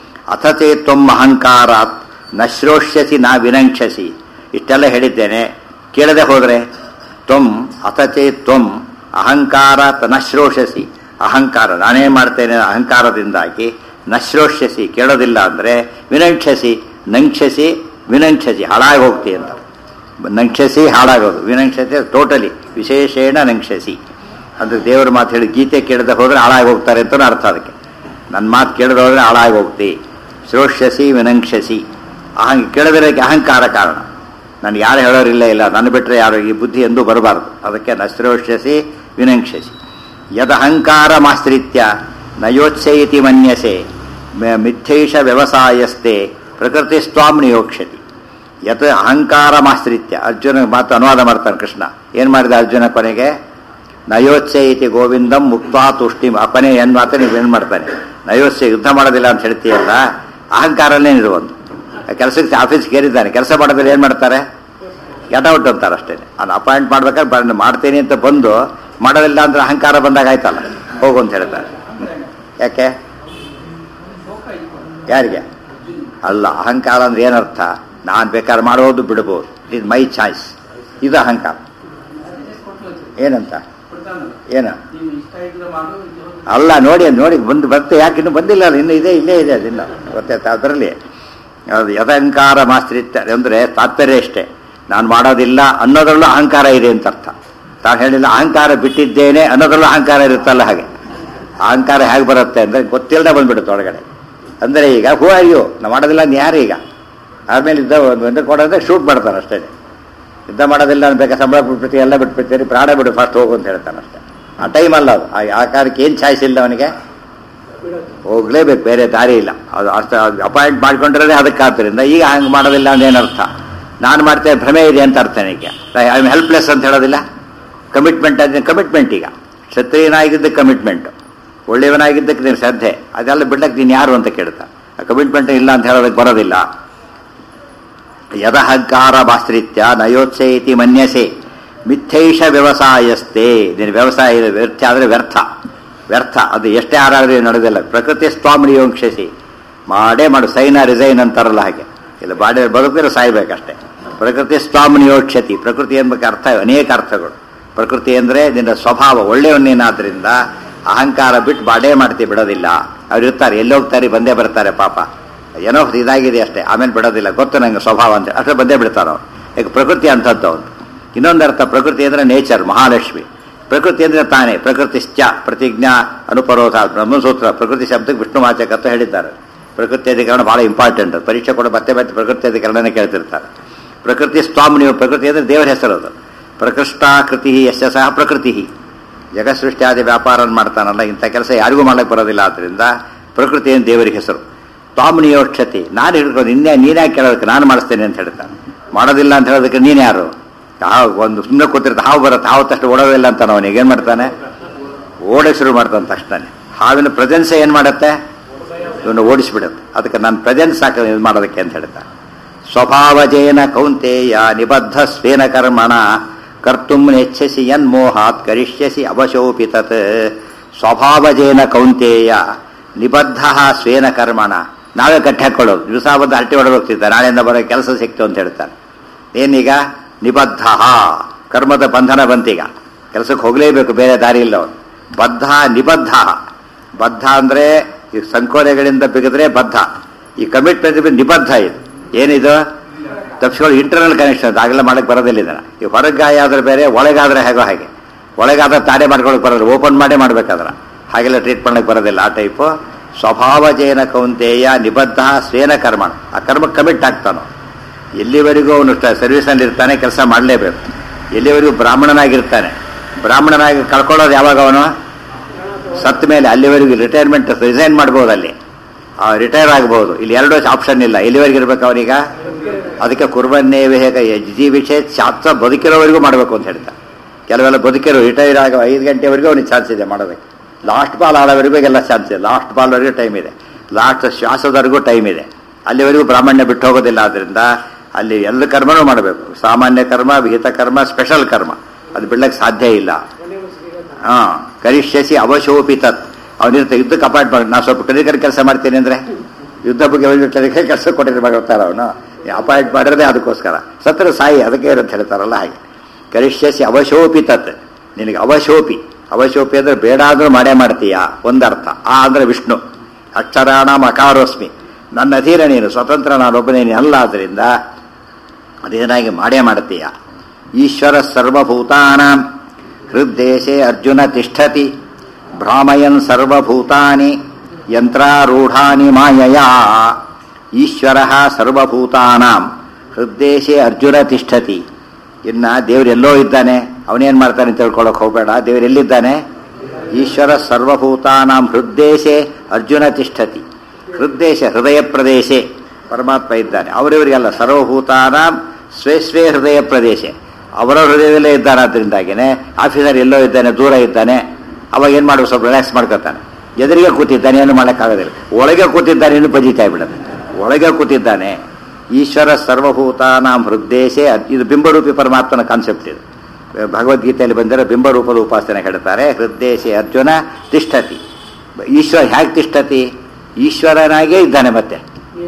ಅಥಚೇ ತ್ವಂ ಅಹಂಕಾರಾತ್ ನಶ್ರೋಷ್ಯಸಿ ನಾ ವಿನಂಕ್ಷಸಿ ಇಷ್ಟೆಲ್ಲ ಹೇಳಿದ್ದೇನೆ ಕೇಳದೆ ಹೋದರೆ ತ್ವಂ ಅಥಚೇ ತ್ವಂ ಅಹಂಕಾರಾತ್ ನಶ್ರೋಷಸಿ ಅಹಂಕಾರ ನಾನೇ ಮಾಡ್ತೇನೆ ಅಹಂಕಾರದಿಂದಾಗಿ ನಶ್ರೋಷ್ಯಸಿ ಕೇಳೋದಿಲ್ಲ ಅಂದರೆ ವಿನಂಕ್ಷಸಿ ನಂಕ್ಷಸಿ ವಿನಂಕ್ಷಸಿ ಹಾಳಾಗಿ ಹೋಗ್ತಿ ಅಂತ ನಂಕ್ಷಸಿ ಹಾಳಾಗೋದು ವಿನಂಕ್ಷಸಿ ಟೋಟಲಿ ವಿಶೇಷೇಣ ನಂಕ್ಷಸಿ ಅಂದ್ರೆ ದೇವರ ಮಾತು ಹೇಳಿ ಗೀತೆ ಕೇಳದೆ ಹೋದ್ರೆ ಹಾಳಾಗಿ ಹೋಗ್ತಾರೆ ಅಂತ ಅರ್ಥ ಅದಕ್ಕೆ ನನ್ನ ಮಾತು ಕೇಳದೆ ಹೋದ್ರೆ ಹಾಳಾಗಿ ಹೋಗ್ತಿ ಶ್ರೋಷ್ಯಸಿ ವಿನಂಕ್ಷಸಿ ಅಹಂ ಕೇಳದಿರೋಕ್ಕೆ ಅಹಂಕಾರ ಕಾರಣ ನನಗೆ ಯಾರು ಹೇಳೋರಿಲ್ಲ ಇಲ್ಲ ನನ್ನ ಬಿಟ್ಟರೆ ಯಾರು ಈ ಬುದ್ಧಿ ಎಂದೂ ಬರಬಾರದು ಅದಕ್ಕೆ ನಶ್ರೋಷ್ಯಸಿ ವಿನಂಕ್ಷಸಿ ಯದಹಂಕಾರಮಾಶ್ರಿತ್ಯ ನಯೋತ್ಸಯತಿ ಮನ್ಯಸೆ ಮ- ಮಿಥ್ಯೈಷ ವ್ಯವಸಾಯಸ್ತೆ ಪ್ರಕೃತಿ ಸ್ವಾಮ್ ನಿಯೋಕ್ಷತಿ ಯತ್ ಅಹಂಕಾರಮಾಶ್ರಿತ್ಯ ಅರ್ಜುನ ಮಾತು ಅನುವಾದ ಮಾಡ್ತಾನೆ ಕೃಷ್ಣ ಏನು ಮಾಡಿದ ಅರ್ಜುನ ಕೊನೆಗೆ ನಯೋತ್ಸಯತಿ ಗೋವಿಂದಂ ಮುಕ್ತಾ ತುಷ್ಟಿ ಆ ಕೊನೆ ಏನು ಮಾತು ನೀವು ಏನು ಮಾಡ್ತಾನೆ ನಯೋತ್ಸಯ ಯುದ್ಧ ಮಾಡೋದಿಲ್ಲ ಅಂತ ಹೇಳ್ತೀಯಲ್ಲ ಅಹಂಕಾರನೇ ಇರುವಂತು ಕೆಲಸಕ್ಕೆ ಆಫೀಸ್ಗೆ ಏರಿದ್ದಾನೆ ಕೆಲಸ ಮಾಡೋದ್ರೆ ಏನು ಮಾಡ್ತಾರೆ ಗೆಟ್ ಔಟ್ ಅಂತಾರೆ ಅಷ್ಟೇ ಅದು ಅಪಾಯಿಂಟ್ ಮಾಡ್ಬೇಕಾದ್ರೆ ಬಂದು ಮಾಡ್ತೀನಿ ಅಂತ ಬಂದು ಮಾಡೋದಿಲ್ಲ ಅಂದ್ರೆ ಅಹಂಕಾರ ಬಂದಾಗ ಆಯ್ತಲ್ಲ ಹೋಗು ಅಂತ ಹೇಳ್ತಾರೆ ಯಾಕೆ ಯಾರಿಗೆ ಅಲ್ಲ ಅಹಂಕಾರ ಅಂದ್ರೆ ಏನರ್ಥ ನಾನು ಬೇಕಾದ್ರೆ ಮಾಡೋದು ಬಿಡ್ಬೋದು ಇಟ್ ಮೈ ಚಾಯ್ಸ್ ಇದು ಅಹಂಕಾರ ಏನಂತ ಏನ ಅಲ್ಲ ನೋಡಿ ನೋಡಿ ಬಂದು ಬರ್ತೆ ಯಾಕೆ ಇನ್ನು ಬಂದಿಲ್ಲ ಅಲ್ಲ ಇನ್ನು ಇದೆ ಇಲ್ಲೇ ಇದೆ ಅದಿನ್ನು ಗೊತ್ತಾಯ್ತಾ ಅದರಲ್ಲಿ ಅದು ಯದಹಂಕಾರ ಮಾಸ್ತ್ರಿತ್ಯ ಅಂದರೆ ತಾತ್ಪರ್ಯ ಅಷ್ಟೇ ನಾನು ಮಾಡೋದಿಲ್ಲ ಅನ್ನೋದ್ರಲ್ಲೂ ಅಹಂಕಾರ ಇದೆ ಅಂತ ಅರ್ಥ ತಾನು ಹೇಳಿಲ್ಲ ಅಹಂಕಾರ ಬಿಟ್ಟಿದ್ದೇನೆ ಅನ್ನೋದ್ರಲ್ಲೂ ಅಹಂಕಾರ ಇರುತ್ತಲ್ಲ ಹಾಗೆ ಅಹಂಕಾರ ಹೇಗೆ ಬರುತ್ತೆ ಅಂದರೆ ಗೊತ್ತಿಲ್ಲದೆ ಬಂದ್ಬಿಡುತ್ತೆ ಒಳಗಡೆ ಅಂದರೆ ಈಗ ಹೂ ಅಯ್ಯೋ ನಾವು ಮಾಡೋದಿಲ್ಲ ನೀ ಯಾರು ಈಗ ಆಮೇಲೆ ಇದ್ದ ಒಂದು ಕೊಡೋದ್ರೆ ಶೂಟ್ ಮಾಡ್ತಾನೆ ಅಷ್ಟೇ ಯುದ್ಧ ಮಾಡೋದಿಲ್ಲ ನಾನು ಬೇಕಾ ಸಂಬಳ ಬಿಟ್ಬಿಡ್ತೀವಿ ಎಲ್ಲ ಬಿಟ್ಬಿಡ್ತೀರಿ ಪ್ರಾಣ ಬಿಡು ಫಸ್ಟ್ ಹೋಗು ಅಂತ ಹೇಳ್ತಾನೆ ಅಷ್ಟೇ ಆ ಟೈಮ್ ಅಲ್ಲ ಅದು ಆ ಆಕಾರಕ್ಕೆ ಏನು ಚಾಯ್ಸ್ ಇಲ್ಲ ಅವನಿಗೆ ಹೋಗ್ಲೇಬೇಕು ಬೇರೆ ದಾರಿ ಇಲ್ಲ ಅದು ಅಷ್ಟು ಅಪಾಯಿಂಟ್ ಮಾಡ್ಕೊಂಡಿರೋದೇ ಅದಕ್ಕೆ ಆದ್ದರಿಂದ ಈಗ ಹಂಗೆ ಮಾಡೋದಿಲ್ಲ ಅಂದ್ರೆ ಏನರ್ಥ ನಾನು ಮಾಡ್ತೇನೆ ಭ್ರಮೆ ಇದೆ ಅಂತ ಅರ್ಥ ನನಗೆ ಐ ಆಮ್ ಹೆಲ್ಪ್ಲೆಸ್ ಅಂತ ಹೇಳೋದಿಲ್ಲ ಕಮಿಟ್ಮೆಂಟ್ ಅಂದ್ರೆ ಕಮಿಟ್ಮೆಂಟ್ ಈಗ ಕ್ಷತ್ರಿಯನಾಗಿದ್ದಕ್ಕೆ ಕಮಿಟ್ಮೆಂಟ್ ಒಳ್ಳೆಯವನಾಗಿದ್ದಕ್ಕೆ ನೀನು ಶ್ರದ್ಧೆ ಅದೆಲ್ಲ ಬಿಡ್ಲಕ್ಕೆ ನೀನು ಯಾರು ಅಂತ ಕೇಳ್ತಾ ಆ ಕಮಿಟ್ಮೆಂಟ್ ಇಲ್ಲ ಅಂತ ಹೇಳೋದಕ್ಕೆ ಬರೋದಿಲ್ಲ ಯದಹಂಕಾರ ಮಾಶ್ರಿತ್ಯ ನಯೋತ್ಸೇತಿ ಮನ್ಯಸೆ ಮಿಥ್ಯೈಷ ವ್ಯವಸಾಯಸ್ತೆ ನಿನ್ನ ವ್ಯವಸಾಯ ಇದೆ, ವ್ಯರ್ಥ ಆದರೆ ವ್ಯರ್ಥ ವ್ಯರ್ಥ ಅದು ಎಷ್ಟೇ ಹಾರಾದ್ರೆ ನಡೆದಿಲ್ಲ ಪ್ರಕೃತಿ ಸ್ವಾಮಿಯೋಂಕ್ಷಸಿ ಮಾಡೇ ಮಾಡು ಸೈನ ರಿಸೈನ್ ಅಂತಾರಲ್ಲ ಹಾಗೆ ಇಲ್ಲ ಬಾಡಿ ಬದುಕಿದ್ರೆ ಸಾಯ್ಬೇಕಷ್ಟೇ ಪ್ರಕೃತಿ ಸ್ವಾಮಿನಿಯೋಕ್ಷತಿ ಪ್ರಕೃತಿ ಎಂಬಕ್ಕೆ ಅರ್ಥ ಅನೇಕ ಅರ್ಥಗಳು ಪ್ರಕೃತಿ ಅಂದರೆ ನಿನ್ನ ಸ್ವಭಾವ ಒಳ್ಳೆಯವನ್ನೇನಾದ್ರಿಂದ ಅಹಂಕಾರ ಬಿಟ್ಟು ಬಾಡೇ ಮಾಡ್ತಿ ಬಿಡೋದಿಲ್ಲ ಅವ್ರು ಇರ್ತಾರೆ ಎಲ್ಲಿ ಹೋಗ್ತಾರೆ ಬಂದೇ ಬರ್ತಾರೆ ಪಾಪ ಏನೋ ಇದಾಗಿದೆ ಅಷ್ಟೇ ಆಮೇಲೆ ಬಿಡೋದಿಲ್ಲ ಗೊತ್ತು ನಂಗೆ ಸ್ವಭಾವ ಅಂತ ಅಷ್ಟೇ ಬಂದೇ ಬಿಡ್ತಾರೆ ಅವ್ರು ಈಗ ಪ್ರಕೃತಿ ಅಂಥದ್ದು ಅವನು ಇನ್ನೊಂದು ಅರ್ಥ ಪ್ರಕೃತಿ ಅಂದರೆ ನೇಚರ್ ಮಹಾಲಕ್ಷ್ಮಿ ಪ್ರಕೃತಿ ಅಂದರೆ ತಾನೇ ಪ್ರಕೃತಿಶ್ಚ ಪ್ರತಿಜ್ಞಾ ಅನುಪರೋಧ ಬ್ರಹ್ಮಸೂತ್ರ ಪ್ರಕೃತಿ ಶಬ್ದಕ್ಕೆ ವಿಷ್ಣು ವಾಚಕ ಅಂತ ಹೇಳಿದ್ದಾರೆ ಪ್ರಕೃತಿ ಅಧಿಕರಣ ಬಹಳ ಇಂಪಾರ್ಟೆಂಟ್ ಪರೀಕ್ಷೆ ಕೂಡ ಮತ್ತೆ ಮತ್ತೆ ಪ್ರಕೃತಿ ಅಧಿಕರಣನೇ ಕೇಳ್ತಿರ್ತಾರೆ ಪ್ರಕೃತಿ ಸ್ವಾಮ್ ನೀವು ಪ್ರಕೃತಿ ಅಂದರೆ ದೇವರ ಹೆಸರು ಅದು ಪ್ರಕೃಷ್ಟಾಕೃತಿ ಯಶ ಸಹ ಪ್ರಕೃತಿ ಜಗತ್ಸೃಷ್ಟಿಯಾದಿ ವ್ಯಾಪಾರ ಮಾಡ್ತಾನಲ್ಲ ಇಂಥ ಕೆಲಸ ಯಾರಿಗೂ ಮಾಡಕ್ಕೆ ಬರೋದಿಲ್ಲ ಆದ್ದರಿಂದ ಪ್ರಕೃತಿ ಏನು ದೇವರಿಗೆ ಹೆಸರು ತ್ವಾಮ್ ನಿಯೋಕ್ಷತಿ ನಾನು ಹಿಡ್ಕೊಂಡು ಇನ್ನೇ ನೀನೇ ಕೇಳೋದಕ್ಕೆ ನಾನು ಮಾಡಿಸ್ತೇನೆ ಅಂತ ಹೇಳ್ತಾನೆ ಮಾಡೋದಿಲ್ಲ ಅಂತ ಹೇಳೋದಕ್ಕೆ ನೀನು ಯಾರು ಹಾವು ಒಂದು ಸುಮ್ಮನೆ ಕೂತಿರ್ತ ಹಾವು ಬರುತ್ತೆ ಹಾವು ತಕ್ಷಣ ಓಡೋದಿಲ್ಲ ಅಂತ ಅವನಿಗೆ ಏನು ಮಾಡ್ತಾನೆ ಓಡಕ್ಕೆ ಶುರು ಮಾಡ್ತಾನೆ ತಕ್ಷಣ ಹಾವಿನ ಪ್ರೆಸೆನ್ಸ್ ಏನು ಮಾಡುತ್ತೆ ಇವನು ಓಡಿಸ್ಬಿಡುತ್ತೆ ಅದಕ್ಕೆ ನನ್ನ ಪ್ರೆಸೆನ್ಸ್ ಸಾಕು ಇದು ಮಾಡೋದಕ್ಕೆ ಅಂತ ಹೇಳ್ತಾನೆ ಸ್ವಭಾವಜೇನ ಕೌಂತೆಯ ನಿಬದ್ಧ ಸ್ವೇನ ಕರ್ಮಣ ಕರ್ತುಂ ನೆಚ್ಛಸಿ ಯನ್ಮೋಹಾತ್ ಕರಿಷ್ಯಸಿ ಅವಶೋಪಿ ತತ್ ಸ್ವಭಾವಜೇನ ಕೌಂತೆಯ ನಿಬದ್ಧ ಸ್ವೇನ ಕರ್ಮಣ ನಾವೇ ಕಟ್ಟಿ ಹಾಕೊಳ್ಳೋದು ದಿವಸ ಬಂದು ಹರಟಿ ಹೊಡೆದು ಹೋಗ್ತಿದ್ದ ನಾಳೆಯಿಂದ ಬರೋ ಕೆಲಸ ಸಿಕ್ತು ಅಂತ ಹೇಳ್ತಾನೆ ಏನೀಗ ನಿಬದ್ಧ ಕರ್ಮದ ಬಂಧನ ಬಂತೀಗ ಕೆಲಸಕ್ಕೆ ಹೋಗಲೇಬೇಕು ಬೇರೆ ದಾರಿ ಇಲ್ಲ ಅವನು ಬದ್ಧ ನಿಬದ್ಧ ಬದ್ಧ ಅಂದರೆ ಈ ಸಂಕೋಲೆಗಳಿಂದ ಬಿಗಿದ್ರೆ ಬದ್ಧ ಈ ಕಮಿಟ್ಮೆಂಟ್ ನಿಬದ್ಧ ಇದು ಏನಿದು ತಪ್ಪಿಸ್ಕೊಂಡು ಇಂಟರ್ನಲ್ ಕನೆಕ್ಷನ್ ಆಗಲ್ಲ ಮಾಡಕ್ಕೆ ಬರೋದಿಲ್ಲ ಇದನ್ನ ಈ ಹೊರಗಾಯ ಆದ್ರೆ ಬೇರೆ ಒಳಗಾದ್ರೆ ಹೇಗೋ ಹಾಗೆ ಒಳಗಾದ್ರೆ ತಾನೇ ಮಾಡ್ಕೊಳಕ್ಕೆ ಬರೋದಿಲ್ಲ ಓಪನ್ ಮಾಡೇ ಮಾಡ್ಬೇಕಾದ್ರೆ ಹಾಗೆಲ್ಲ ಟ್ರೀಟ್ ಮಾಡಕ್ಕೆ ಬರೋದಿಲ್ಲ ಆ ಟೈಪು ಸ್ವಭಾವಜೇನ ಕೌಂತೆಯ ನಿಬದ್ಧ ಸ್ವೇನ ಕರ್ಮ ಆ ಕರ್ಮ ಕಮಿಟ್ ಆಗ್ತಾನೋ ಎಲ್ಲಿವರೆಗೂ ಅವನು ಸರ್ವಿಸ್ನಲ್ಲಿ ಇರ್ತಾನೆ ಕೆಲಸ ಮಾಡಲೇಬೇಕು ಎಲ್ಲಿವರೆಗೂ ಬ್ರಾಹ್ಮಣನಾಗಿರ್ತಾನೆ ಬ್ರಾಹ್ಮಣನಾಗಿ ಕಳ್ಕೊಳ್ಳೋದು ಯಾವಾಗ ಅವನು ಸತ್ತ ಮೇಲೆ ಅಲ್ಲಿವರೆಗೂ ರಿಟೈರ್ಮೆಂಟ್ ರಿಸೈನ್ ಮಾಡ್ಬೋದು ಅಲ್ಲಿ ರಿಟೈರ್ ಆಗ್ಬೋದು ಇಲ್ಲಿ ಎರಡು ಆಪ್ಷನ್ ಇಲ್ಲ ಎಲ್ಲಿವರೆಗೆ ಇರ್ಬೇಕು ಅವನೀಗ ಅದಕ್ಕೆ ಕುರ್ಬನ್ನೇ ಹೇಗ ಜೀವಿಷೆ ಶಾಸ್ತ್ರ ಬದುಕಿರೋವರೆಗೂ ಮಾಡಬೇಕು ಅಂತ ಹೇಳ್ತಾರೆ ಕೆಲವೆಲ್ಲ ಬದುಕಿರೋ ರಿಟೈರ್ ಆಗೋ ಐದು ಗಂಟೆವರೆಗೂ ಅವನಿಗೆ ಚಾನ್ಸ್ ಇದೆ ಮಾಡೋದಕ್ಕೆ ಲಾಸ್ಟ್ ಬಾಲ್ ಆಡೋವರೆಗೂ ಎಲ್ಲ ಚಾನ್ಸ್ ಇದೆ ಲಾಸ್ಟ್ ಬಾಲ್ವರೆಗೂ ಟೈಮ್ ಇದೆ ಲಾಸ್ಟ್ ಶ್ವಾಸದವರೆಗೂ ಟೈಮ್ ಇದೆ ಅಲ್ಲಿವರೆಗೂ ಬ್ರಾಹ್ಮಣ್ಯ ಬಿಟ್ಟು ಹೋಗೋದಿಲ್ಲ ಆದ್ರಿಂದ ಅಲ್ಲಿ ಎಲ್ಲ ಕರ್ಮನೂ ಮಾಡಬೇಕು ಸಾಮಾನ್ಯ ಕರ್ಮ ವಿಹಿತ ಕರ್ಮ ಸ್ಪೆಷಲ್ ಕರ್ಮ ಅದು ಬಿಡ್ಲಕ್ಕೆ ಸಾಧ್ಯ ಇಲ್ಲ ಹಾ ಕರಿಷ್ಯಸಿ ಅವಶೋಪಿ ತತ್ ಅವನಿರ್ತ ಯುದ್ಧಕ್ಕೆ ಅಪಾಯಿಂಟ್ ಮಾಡಿ ನಾ ಸ್ವಲ್ಪ ಕ್ಲಿನಿಕಲ್ ಕೆಲಸ ಮಾಡ್ತೀನಿ ಅಂದ್ರೆ ಯುದ್ಧ ಬಗ್ಗೆ ಕ್ಲಿನಿಕಲ್ ಕೆಲಸ ಕೊಟ್ಟಿದ್ರೆ ಮಾಡ್ತಾರೆ ಅವನು ಅಪಾಯಿಂಟ್ ಮಾಡಿರೋದೇ ಅದಕ್ಕೋಸ್ಕರ ಸತ್ರ ಸಾಯಿ ಅದಕ್ಕೆ ಇರುತ್ತೆ ಹೇಳ್ತಾರಲ್ಲ ಹಾಗೆ ಕರಿಷ್ಯಸಿ ಅವಶೋಪಿ ತತ್ ನಿನಗೆ ಅವಶೋಪಿ ಅವಶೋಪಿ ಅಂದ್ರೆ ಬೇಡ ಆದ್ರೂ ಮಾಡೇ ಮಾಡ್ತೀಯ ಒಂದರ್ಥ ಆ ಅಂದ್ರೆ ವಿಷ್ಣು ಅಕ್ಷರಾಣಾಮ ಅಕಾರೋಸ್ಮಿ ನನ್ನ ಅಧೀನ ನೀನು ಸ್ವತಂತ್ರ ನಾನೊಬ್ಬನೇ ನೀನು ಅಲ್ಲ ಆದ್ರಿಂದ ಅದೇನಾಗಿ ಮಾಡೇ ಮಾಡ್ತೀಯ ಈಶ್ವರ ಸರ್ವಭೂತಾನಾಂ ಹೃದ್ದೇಶೆ ಅರ್ಜುನ ತಿಷ್ಠತಿ ಭ್ರಾಮಯನ್ ಸರ್ವಭೂತಾನಿ ಯಂತ್ರಾರೂಢಾನಿ ಮಾಯಯ ಈಶ್ವರ ಸರ್ವಭೂತಾನಾಂ ಹೃದ್ದೇಶೆ ಅರ್ಜುನ ತಿಷ್ಠತಿ ಇನ್ನ ದೇವರೆಲ್ಲೋ ಇದ್ದಾನೆ ಅವನೇನ್ ಮಾಡ್ತಾನೆ ಅಂತ ತಿಳ್ಕೊಳಕ್ ಹೋಗಬೇಡ ದೇವರು ಎಲ್ಲಿದ್ದಾನೆ ಈಶ್ವರ ಸರ್ವಭೂತಾನಾಂ ಹೃದ್ದೇಶೆ ಅರ್ಜುನ ತಿಷ್ಠತಿ ಹೃದ್ದೇಶ ಹೃದಯ ಪ್ರದೇಶೆ ಪರಮಾತ್ಮ ಇದ್ದಾನೆ ಅವರಿವರಿಗೆಲ್ಲ ಸರ್ವಭೂತಾನಾಂ ಸ್ವೇ ಸ್ವೇ ಹೃದಯ ಪ್ರದೇಶ ಅವರ ಹೃದಯದಲ್ಲೇ ಇದ್ದಾನೆ ಅದರಿಂದಾಗಿನೇ ಆಫೀಸರ್ ಎಲ್ಲೋ ಇದ್ದಾನೆ ದೂರ ಇದ್ದಾನೆ ಅವಾಗ ಏನು ಮಾಡುವ ಸ್ವಲ್ಪ ರಿಲ್ಯಾಕ್ಸ್ ಮಾಡ್ಕೊತಾನೆ ಎದುರಿಗೆ ಕೂತಿದ್ದಾನೆ ಏನು ಮಾಡೋಕ್ಕಾಗೋದಿಲ್ಲ ಒಳಗೆ ಕೂತಿದ್ದಾನೆ ಇನ್ನು ಬಜಿತಾ ಬಿಡುತ್ತೆ ಒಳಗೆ ಕೂತಿದ್ದಾನೆ ಈಶ್ವರ ಸರ್ವಭೂತಾನಾಂ ಹೃದ್ದೇಶೆ ಇದು ಬಿಂಬರೂಪಿ ಪರಮಾತ್ಮನ ಕಾನ್ಸೆಪ್ಟ್ ಇದು ಭಗವದ್ಗೀತೆಯಲ್ಲಿ ಬಂದರೆ ಬಿಂಬರೂಪದ ಉಪಾಸನೆ ಹೇಳ್ತಾರೆ ಹೃದ್ದೇಶೆ ಅರ್ಜುನ ತಿಷ್ಠತಿ ಈಶ್ವರ ಹೇಗೆ ತಿಷ್ಠತಿ ಈಶ್ವರನಾಗೇ ಇದ್ದಾನೆ ಮತ್ತೆ